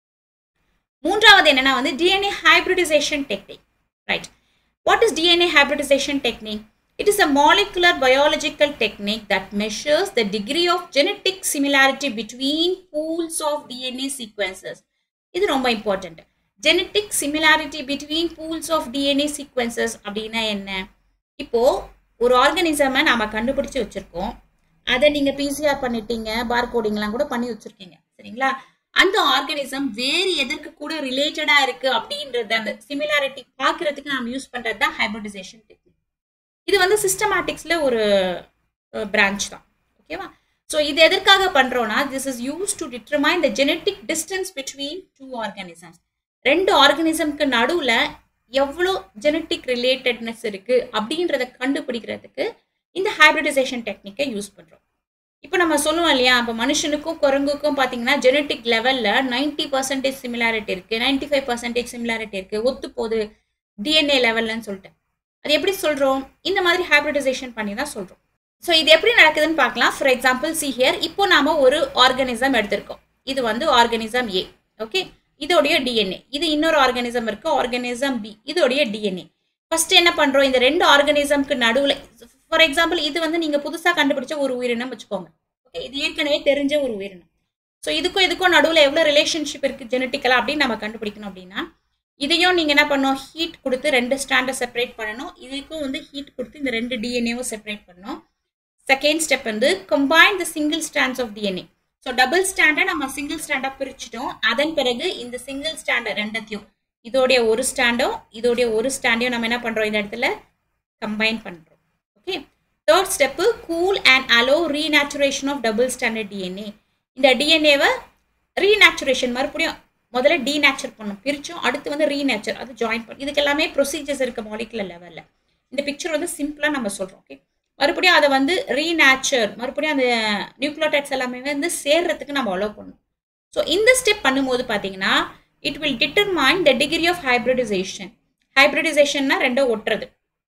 மூன்றாவது என்னன்னா வந்து DNA hybridization technique right what is DNA hybridization technique It is a molecular biological technique that measures the degree of genetic similarity between pools of DNA sequences. இது ரொம்ப important genetic similarity between pools of DNA sequences அப்படின்னா என்ன இப்போ ஒரு ஆர்கனிசமை நாம கண்டுபிடிச்சு வச்சிருக்கோம் அதை நீங்க பிசிஆர் பண்ணிட்டீங்க பார் கோடிங்லாம் கூட பண்ணி வச்சிருக்கீங்க சரிங்களா அந்த ஆர்கனிசம் வேறு எதற்கு கூட ரிலேட்டடா இருக்கு அப்படின்றது அந்த சிமிலாரிட்டி பார்க்கறதுக்கு நாம் யூஸ் பண்றது தான் ஹைபிரிடைசேஷன் டெக்னிக் இது வந்து சிஸ்டமேட்டிக்ஸ்ல ஒரு பிரான்ச் தான் ஓகேவா ஸோ இது எதற்காக பண்றோம்னா this is use to determine the genetic distance between two organisms ரெண்டு ஆர்கானிசம்க்கு நடுவில் எவ்வளோ ஜெனட்டிக் ரிலேட்டட்னஸ் இருக்கு அப்படின்றத கண்டுபிடிக்கிறதுக்கு இந்த ஹைப்ரிடைசேஷன் டெக்னிக்கை யூஸ் பண்றோம் இப்போ நம்ம சொல்லுவோம் இல்லையா இப்போ மனுஷனுக்கும் குரங்குக்கும் பார்த்தீங்கன்னா ஜெனட்டிக் லெவலில் நைன்டி பர்சன்டேஜ் சிமிலாரிட்டி இருக்கு நைன்டி ஃபைவ் பர்சன்டேஜ் சிமிலாரிட்டி இருக்கு ஒத்து போகுது டிஎன்ஏ லெவல்லன்னு சொல்லிட்டு அது எப்படி சொல்கிறோம் இந்த மாதிரி ஹைப்ரிடைசேஷன் பண்ணி தான் சொல்கிறோம் ஸோ இது எப்படி நடக்குதுன்னு பார்க்கலாம் ஃபார் எக்ஸாம்பிள் சி ஹியர் இப்போ நாம ஒரு ஆர்கானிசம் எடுத்திருக்கோம் இது வந்து ஆர்கானிசம் ஏ ஓகே இதோடைய டிஎன்ஏ இது இன்னொரு ஆர்கானிசம் இருக்கு ஆர்கானிசம் பி இதோடைய டிஎன்ஏ ஃபர்ஸ்ட் என்ன பண்றோம் இந்த ரெண்டு ஆர்கானிசம்க்கு நடுவில் ஃபார் எக்ஸாம்பிள் இது வந்து நீங்க புதுசாக கண்டுபிடிச்ச ஒரு உயிரினம் வச்சுக்கோங்க ஓகே இது ஏற்கனவே தெரிஞ்ச ஒரு உயிரினம் ஸோ இதுக்கும் இதுக்கும் நடுவில் எவ்வளோ ரிலேஷன்ஷிப் இருக்கு ஜெனட்டிக்கலா அப்படின்னு நம்ம கண்டுபிடிக்கணும் அப்படின்னா இதையும் நீங்கள் என்ன பண்ணணும் ஹீட் கொடுத்து ரெண்டு ஸ்டாண்டை செப்பரேட் பண்ணணும் இதுக்கும் வந்து ஹீட் கொடுத்து இந்த ரெண்டு டிஎன்ஏவும் செப்பரேட் பண்ணணும் செகண்ட் ஸ்டெப் வந்து combine the single strands of DNA so double ஸ்டாண்டை நம்ம சிங்கிள் ஸ்டாண்டாக பிரிச்சிட்டோம் அதன் பிறகு இந்த சிங்கிள் ஸ்டாண்டை ரெண்டத்தையும் இதோடைய ஒரு ஸ்டாண்டும் இதோடைய ஒரு ஸ்டாண்டையும் நம்ம என்ன பண்ணுறோம் இந்த இடத்துல கம்பைன் பண்ணுறோம் okay third step cool and allow renaturation of double standard DNA இந்த டிஎன்ஏவை ரீநேச்சுரேஷன் மறுபடியும் முதல்ல டீநேச்சர் பண்ணும் பிரிச்சோம் அடுத்து வந்து ரீநேச்சர் அது ஜாயின் பண்ணும் இதுக்கு எல்லாமே ப்ரொசீஜர்ஸ் இருக்கு மாலிகுலர் லெவலில் இந்த பிக்சர் வந்து சிம்பிளாக நம்ம சொல்கிறோம் ஓகே மறுபடியும் அதை வந்து ரீநேச்சர் மறுபடியும் அந்த நியூக்ளியோடைட்ஸ் எல்லாமே வந்து சேர்றதுக்கு நம்ம அலோவ் பண்ணணும் ஸோ இந்த ஸ்டெப் பண்ணும்போது பார்த்தீங்கன்னா it will determine the degree of hybridization ஹைப்ரிடைசேஷன்னா ரெண்டும் ஒட்டுறது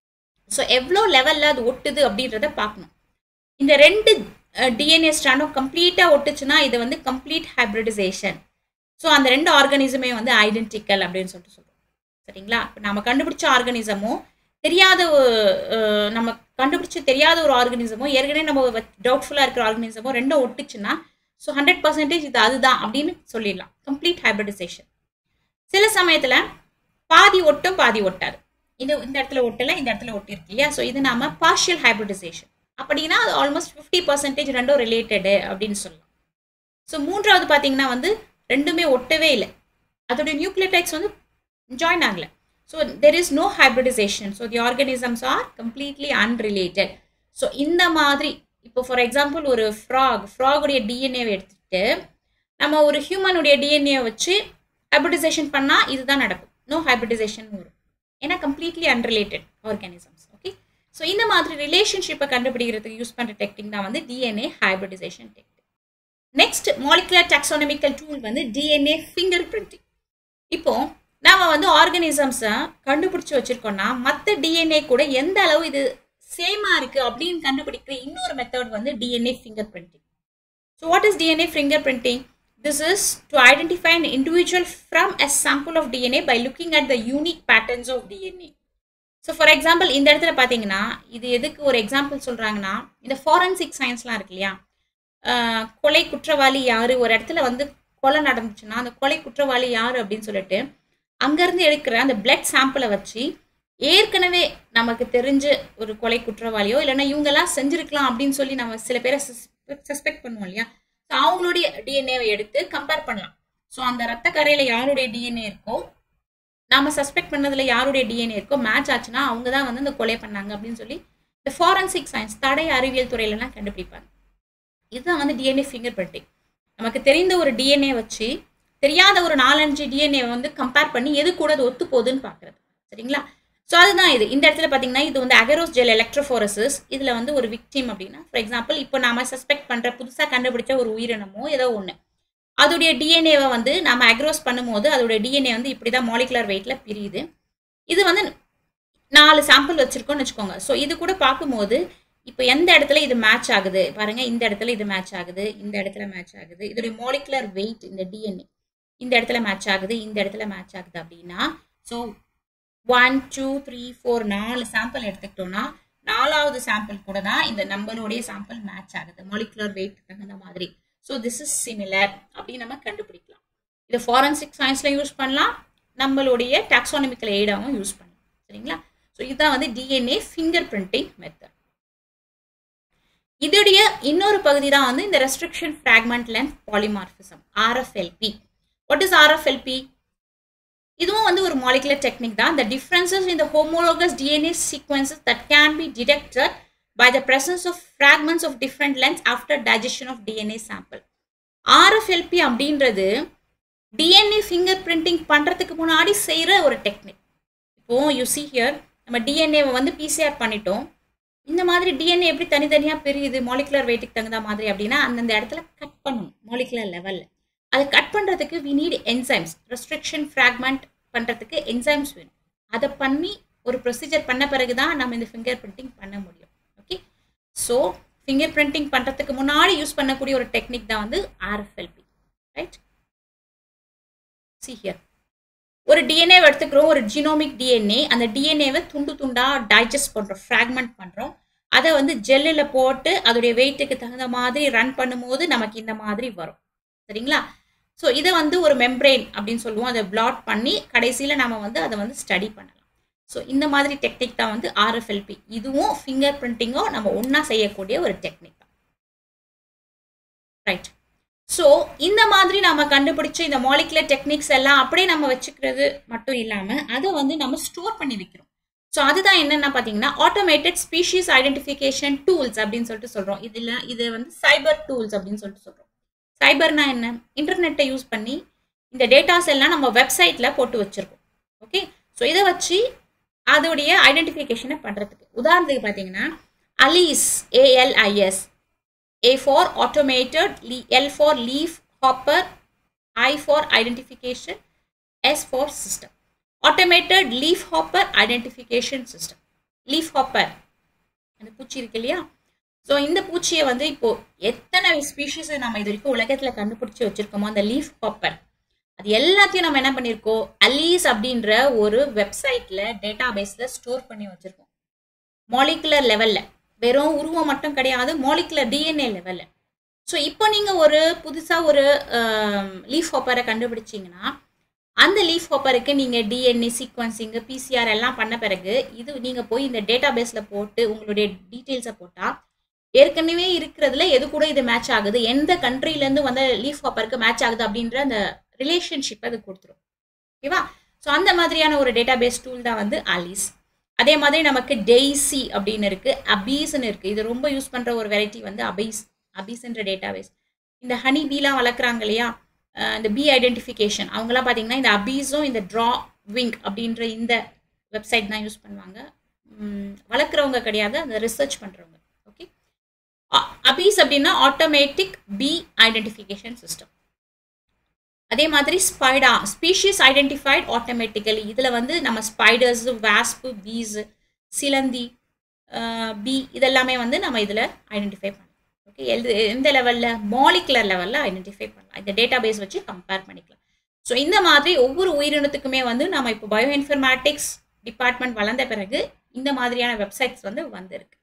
ஸோ எவ்வளோ லெவலில் அது ஒட்டுது அப்படின்றத பார்க்கணும் இந்த ரெண்டு டிஎன்ஏ ஸ்டாண்டும் கம்ப்ளீட்டாக ஒட்டுச்சுன்னா இது வந்து கம்ப்ளீட் ஹைப்ரிடைசேஷன் ஸோ அந்த ரெண்டு ஆர்கானிசமே வந்து ஐடென்டிக்கல் அப்படின்னு சொல்லிட்டு சொல்கிறோம் சரிங்களா இப்போ நம்ம கண்டுபிடிச்ச ஆர்கானிசமும் தெரியாத நம்ம கண்டுபிடிச்ச தெரியாத ஒரு ஆர்கானிசமோ ஏற்கனவே நம்ம டவுட்ஃபுல்லாக இருக்கிற ஆர்கானிசமோ ரெண்டும் ஒட்டுச்சுன்னா ஸோ ஹண்ட்ரட் பர்சன்டேஜ் இது அதுதான் அப்படின்னு சொல்லிடலாம் கம்ப்ளீட் ஹைப்ரிடைசேஷன் சில சமயத்தில் பாதி ஒட்டும் பாதி ஒட்டாது இது இந்த இடத்துல ஒட்டலை இந்த இடத்துல ஒட்டிருக்கு இல்லையா ஸோ இது நாம பார்ஷியல் ஹைப்ரிடைசேஷன் அப்படின்னா அது ஆல்மோஸ்ட் ஃபிஃப்டி பர்சன்டேஜ் ரெண்டும் ரிலேட்டடு அப்படின்னு சொல்லலாம் ஸோ மூன்றாவது பார்த்தீங்கன்னா வந்து ரெண்டுமே ஒட்டவே இல்லை அதோடைய நியூக்ளியோடைட்ஸ் வந்து ஜாயின் ஆகலை so there is no hybridization so the organisms are completely unrelated so இந்த மாதிரி இப்போ ஃபார் எக்ஸாம்பிள் ஒரு ஃப்ராக் ஃப்ராகுடைய டிஎன்ஏவை எடுத்துட்டு நம்ம ஒரு ஹியூமனுடைய டிஎன்ஏ வச்சு ஹைப்ரிடைசேஷன் பண்ணால் இதுதான் நடக்கும் நோ ஹைப்ரிடைசேஷன் வரும் ஏன்னா completely unrelated organisms okay so இந்த மாதிரி ரிலேஷன்ஷிப்பை கண்டுபிடிக்கிறதுக்கு யூஸ் பண்ணுற டெக்னிக் தான் வந்து DNA hybridization technique next molecular taxonomical tool வந்து டிஎன்ஏ ஃபிங்கர் பிரிண்டிங் இப்போ நாம வந்து ஆர்கனிசம்ஸை கண்டுபிடிச்சு வச்சிருக்கோம்னா மற்ற டிஎன்ஏ கூட எந்த அளவு இது சேமா இருக்கு அப்படின்னு கண்டுபிடிக்கிற இன்னொரு மெத்தட் வந்து DNA fingerprinting so what is DNA fingerprinting this is to identify an individual from a sample of DNA by looking at the unique patterns of DNA so for example இந்த இடத்துல பார்த்தீங்கன்னா இது எதுக்கு ஒரு example சொல்கிறாங்கன்னா இந்த forensic சயின்ஸ்லாம் இருக்கு இல்லையா கொலை குற்றவாளி யார் ஒரு இடத்துல வந்து கொலை நடந்துச்சுன்னா அந்த கொலை குற்றவாளி யார் அப்படின்னு சொல்லிட்டு அங்கேருந்து எடுக்கிற அந்த பிளட் சாம்பிளை வச்சு ஏற்கனவே நமக்கு தெரிஞ்ச ஒரு கொலை குற்றவாளியோ இல்லைன்னா இவங்கெல்லாம் செஞ்சிருக்கலாம் அப்படின்னு சொல்லி நம்ம சில பேரை சஸ்பெக்ட் பண்ணுவோம் இல்லையா ஸோ அவங்களுடைய டிஎன்ஏவை எடுத்து கம்பேர் பண்ணலாம் ஸோ அந்த ரத்த கரையில் யாருடைய டிஎன்ஏ இருக்கோ நாம சஸ்பெக்ட் பண்ணதுல யாருடைய டிஎன்ஏ இருக்கோ மேட்ச் ஆச்சுன்னா அவங்க தான் வந்து இந்த கொலை பண்ணாங்க அப்படின்னு சொல்லி இந்த ஃபாரன்சிக் சயின்ஸ் தடை அறிவியல் துறையிலலாம் கண்டுபிடிப்பாங்க இதுதான் வந்து டிஎன்ஏ ஃபிங்கர் பிரிண்டிங் நமக்கு தெரிந்த ஒரு டிஎன்ஏ வச்சு தெரியாத ஒரு நாலஞ்சு டிஎன்ஏ வந்து கம்பேர் பண்ணி எது கூட அது ஒத்து போகுதுன்னு பார்க்குறது சரிங்களா ஸோ அதுதான் இது இந்த இடத்துல பார்த்தீங்கன்னா இது வந்து அகரோஸ் ஜெல் எலக்ட்ரோஃபோரசிஸ் இதில் வந்து ஒரு விக்டிம் அப்படின்னா ஃபார் எக்ஸாம்பிள் இப்போ நாம சஸ்பெக்ட் பண்ணுற புதுசாக கண்டுபிடிச்ச ஒரு உயிரினமோ ஏதோ ஒன்று அதோடைய டிஎன்ஏவை வந்து நம்ம அக்ரோஸ் பண்ணும்போது அதோடைய டிஎன்ஏ வந்து இப்படி தான் மாலிகுலர் வெயிட்டில் பிரியுது இது வந்து நாலு சாம்பிள் வச்சுருக்கோம்னு வச்சுக்கோங்க ஸோ இது கூட பார்க்கும்போது இப்போ எந்த இடத்துல இது மேட்ச் ஆகுது பாருங்க இந்த இடத்துல இது மேட்ச் ஆகுது இந்த இடத்துல மேட்ச் ஆகுது இதோடைய மாலிகுலர் வெயிட் இந்த டிஎன்ஏ இந்த இடத்துல மேட்ச் ஆகுது இந்த இடத்துல மேட்ச் ஆகுது அப்படின்னா so one two three four நாலு சாம்பிள் எடுத்துக்கிட்டோம்னா நாலாவது சாம்பிள் கூட தான் இந்த நம்பருடைய சாம்பிள் மேட்ச் ஆகுது மாலிகுலர் வெயிட் தகுந்த மாதிரி ஸோ திஸ் இஸ் சிமிலர் அப்படின்னு நம்ம கண்டுபிடிக்கலாம் இதை ஃபாரன்சிக் சயின்ஸில் யூஸ் பண்ணலாம் நம்மளுடைய டாக்ஸானமிக்கல் எய்டாகவும் யூஸ் பண்ணலாம் சரிங்களா ஸோ இதுதான் வந்து டிஎன்ஏ ஃபிங்கர் பிரிண்டிங் மெத்தட் இதோடைய இன்னொரு பகுதி தான் வந்து இந்த restriction fragment length polymorphism RFLP what is RFLP இதுவும் வந்து ஒரு மாலிகுலர் டெக்னிக் தான் the differences in the homologous DNA sequences that can be detected by the presence of fragments of different lengths after digestion of DNA sample. RFLP அப்படின்றது DNA fingerprinting பண்ணுறதுக்கு முன்னாடி செய்கிற ஒரு technique இப்போ you see here நம்ம டிஎன்ஏவை வந்து PCR பண்ணிட்டோம் இந்த மாதிரி டிஎன்ஏ எப்படி தனித்தனியாக பிரியுது மாலிகுலர் வெயிட்டுக்கு தகுந்த மாதிரி அப்படின்னா அந்தந்த இடத்துல கட் பண்ணணும் மாலிகுலர் லெவலில் அதை கட் பண்ணுறதுக்கு we need enzymes restriction fragment பண்ணுறதுக்கு என்சைம்ஸ் வேணும் அதை பண்ணி ஒரு ப்ரொசீஜர் பண்ண பிறகு தான் நம்ம இந்த ஃபிங்கர் பிரிண்டிங் பண்ண முடியும் ஓகே ஸோ ஃபிங்கர் பிரிண்டிங் பண்ணுறதுக்கு முன்னாடி யூஸ் பண்ணக்கூடிய ஒரு டெக்னிக் தான் வந்து ஆர்எஃப்எல்பி ரைட் சி ஹியர் ஒரு டிஎன்ஏ எடுத்துக்கிறோம் ஒரு ஜினோமிக் டிஎன்ஏ அந்த டிஎன்ஏவை துண்டு துண்டாக டைஜஸ்ட் பண்ணுறோம் ஃப்ராக்மெண்ட் பண்ணுறோம் அதை வந்து ஜெல்லில் போட்டு அதோடைய வெயிட்டுக்கு தகுந்த மாதிரி ரன் பண்ணும்போது நமக்கு இந்த மாதிரி வரும் சரிங்களா ஸோ இதை வந்து ஒரு மெம்ப்ரெயின் அப்படின்னு சொல்லுவோம் அதை பிளாட் பண்ணி கடைசியில் நம்ம வந்து அதை வந்து ஸ்டடி பண்ணலாம் ஸோ இந்த மாதிரி டெக்னிக் தான் வந்து ஆர்எஃப்எல்பி இதுவும் ஃபிங்கர் பிரிண்டிங்கும் நம்ம ஒன்றா செய்யக்கூடிய ஒரு டெக்னிக் தான் ரைட் ஸோ இந்த மாதிரி நம்ம கண்டுபிடிச்ச இந்த மாலிகுலர் டெக்னிக்ஸ் எல்லாம் அப்படியே நம்ம வச்சுக்கிறது மட்டும் இல்லாமல் அதை வந்து நம்ம ஸ்டோர் பண்ணி வைக்கிறோம் ஸோ அதுதான் என்னென்ன பார்த்தீங்கன்னா ஆட்டோமேட்டட் ஸ்பீஷீஸ் ஐடென்டிஃபிகேஷன் டூல்ஸ் அப்படின்னு சொல்லிட்டு சொல்கிறோம் இதில் இது வந்து சைபர் டூல்ஸ் அப்படின்னு சொல்லிட்டு சொல்கிறோம் சைபர்னா என்ன இன்டர்நெட்டை யூஸ் பண்ணி இந்த டேட்டாஸ் எல்லாம் நம்ம வெப்சைட்டில் போட்டு வச்சுருக்கோம் ஓகே ஸோ இதை வச்சு அதோடைய ஐடென்டிஃபிகேஷனை பண்ணுறதுக்கு உதாரணத்துக்கு பார்த்தீங்கன்னா அலீஸ் ஏஎல்ஐஎஸ் A for automated, L for leaf hopper, I for identification, S for system. Automated leaf hopper identification system. Leaf hopper. அந்த பூச்சி இருக்கு இல்லையா ஸோ இந்த பூச்சியை வந்து இப்போ எத்தனை ஸ்பீஷீஸை நம்ம இது வரைக்கும் உலகத்தில் கண்டுபிடிச்சி வச்சிருக்கோமோ அந்த லீஃப் ஹாப்பர் அது எல்லாத்தையும் நம்ம என்ன பண்ணியிருக்கோம் அலீஸ் அப்படின்ற ஒரு வெப்சைட்டில் டேட்டா பேஸில் ஸ்டோர் பண்ணி வச்சுருக்கோம் மாலிகுலர் லெவலில் வெறும் உருவம் மட்டும் கிடையாது மாலிகுலர் டிஎன்ஏ லெவலில் ஸோ இப்போ நீங்கள் ஒரு புதுசாக ஒரு லீஃப் ஹாப்பரை கண்டுபிடிச்சிங்கன்னா அந்த லீஃப் ஹாப்பருக்கு நீங்கள் டிஎன்ஏ சீக்வன்சிங்கு பிசிஆர் எல்லாம் பண்ண பிறகு இது நீங்கள் போய் இந்த டேட்டா பேஸில் போட்டு உங்களுடைய டீட்டெயில்ஸை போட்டால் ஏற்கனவே இருக்கிறதுல எது கூட இது மேட்ச் ஆகுது எந்த கண்ட்ரிலேருந்து வந்த லீஃப் ஹாப்பருக்கு மேட்ச் ஆகுது அப்படின்ற அந்த ரிலேஷன்ஷிப் அது கொடுத்துரும் ஓகேவா ஸோ அந்த மாதிரியான ஒரு டேட்டா பேஸ் டூல் தான் வந்து அலிஸ் அதே மாதிரி நமக்கு டெய்சி அப்படின்னு இருக்கு அபீஸ்ன்னு இருக்கு இது ரொம்ப யூஸ் பண்ற ஒரு வெரைட்டி வந்து அபீஸ் அபீஸ்ன்ற டேட்டா பேஸ் இந்த ஹனி பீலாம் வளர்க்குறாங்க இல்லையா அஹ் இந்த பி ஐடென்டிஃபிகேஷன் அவங்களாம் பார்த்தீங்கன்னா இந்த அபீஸும் இந்த ட்ரா விங் அப்படின்ற இந்த வெப்சைட் தான் யூஸ் பண்ணுவாங்க உம், வளர்க்குறவங்க கிடையாது அந்த ரிசர்ச் பண்ணுறவங்க ஓகே அபீஸ் அப்படின்னா ஆட்டோமேட்டிக் பி ஐடென்டிஃபிகேஷன் சிஸ்டம் அதே மாதிரி ஸ்பைடா ஸ்பீஷியஸ் ஐடென்டிஃபைட் ஆட்டோமேட்டிக்கலி இதில் வந்து நம்ம ஸ்பைடர்ஸ் வாஸ்பு பீஸ் சிலந்தி பி இதெல்லாமே வந்து நம்ம இதில் ஐடென்டிஃபை பண்ணலாம் ஓகே எது எந்த லெவலில் மாலிகுலர் லெவலில் ஐடென்டிஃபை பண்ணலாம் இந்த டேட்டா பேஸ் வச்சு கம்பேர் பண்ணிக்கலாம் ஸோ இந்த மாதிரி ஒவ்வொரு உயிரினத்துக்குமே வந்து நம்ம இப்போ பயோ இன்ஃபர்மேட்டிக்ஸ் டிபார்ட்மெண்ட் வளர்ந்த பிறகு இந்த மாதிரியான வெப்சைட்ஸ் வந்து வந்திருக்கு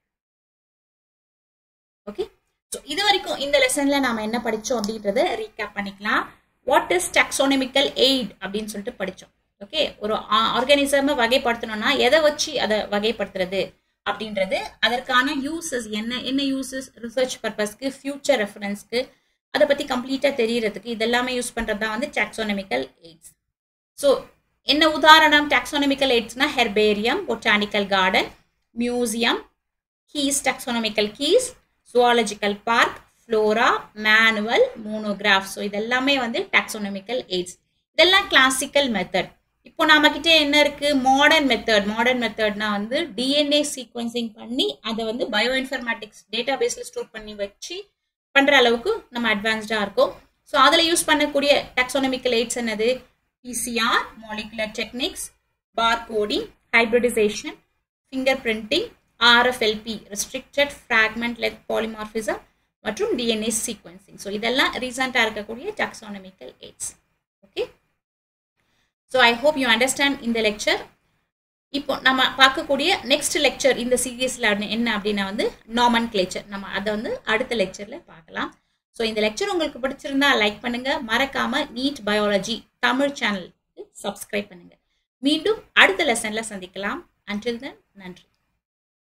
ஓகே ஸோ இது வரைக்கும் இந்த லெசன்ல நாம என்ன படிச்சோம் அப்படின்றத ரீகேப் பண்ணிக்கலாம் வாட் இஸ் டாக்ஸோனமிக்கல் எய்ட் அப்படின்னு சொல்லிட்டு படிச்சோம் ஓகே ஒரு ஆர்கானிசம் வகைப்படுத்தணும்னா எதை வச்சு அதை வகைப்படுத்துறது அப்படின்றது அதற்கான யூசஸ் என்ன என்ன யூசஸ் ரிசர்ச் பர்பஸ்க்கு ஃபியூச்சர் ரெஃபரன்ஸ்க்கு அதை பத்தி கம்ப்ளீட்டா தெரியறதுக்கு இதெல்லாமே யூஸ் பண்றது தான் வந்து டாக்ஸோனமிக்கல் எய்ட்ஸ் ஸோ என்ன உதாரணம் டாக்ஸோனமிக்கல் எய்ட்ஸ்னா herbarium botanical garden museum keys taxonomical keys zoological park flora manual monograph so இதெல்லாமே வந்து டாக்ஸோனமிக்கல் எய்ட்ஸ் இதெல்லாம் கிளாசிக்கல் மெத்தட் இப்போ நாம கிட்ட என்ன இருக்கு மாடர்ன் மெத்தட் மாடர்ன் மெத்தட்னா வந்து டிஎன்ஏ சீக்வன்சிங் பண்ணி அதை வந்து பயோ இன்ஃபர்மேட்டிக்ஸ் டேட்டா பேஸ்ல ஸ்டோர் பண்ணி வச்சு பண்ற அளவுக்கு நம்ம அட்வான்ஸ்டா இருக்கோம் ஸோ அதில் யூஸ் பண்ணக்கூடிய டாக்ஸோனமிக்கல் எய்ட்ஸ் என்னது PCR molecular techniques barcoding hybridization fingerprinting RFLP restricted fragment length polymorphism மற்றும் டிஎன்ஏ சீக்வன்சிங் ஸோ இதெல்லாம் ரீசெண்டாக இருக்கக்கூடிய taxonomical aids okay so I hope you understand இந்த லெக்சர் இப்போ நம்ம பார்க்கக்கூடிய நெக்ஸ்ட் லெக்சர் இந்த சீரியஸில் என்ன அப்படின்னா வந்து நாமன் கிளேச்சர் நம்ம அதை வந்து அடுத்த லெக்சரில் பார்க்கலாம் ஸோ இந்த லெக்சர் உங்களுக்கு பிடிச்சிருந்தா லைக் பண்ணுங்க மறக்காம நீட் பயாலஜி தமிழ் சேனலுக்கு சப்ஸ்கிரைப் பண்ணுங்க மீண்டும் அடுத்த லெசன்ல சந்திக்கலாம் அன்டில் தென் நன்றி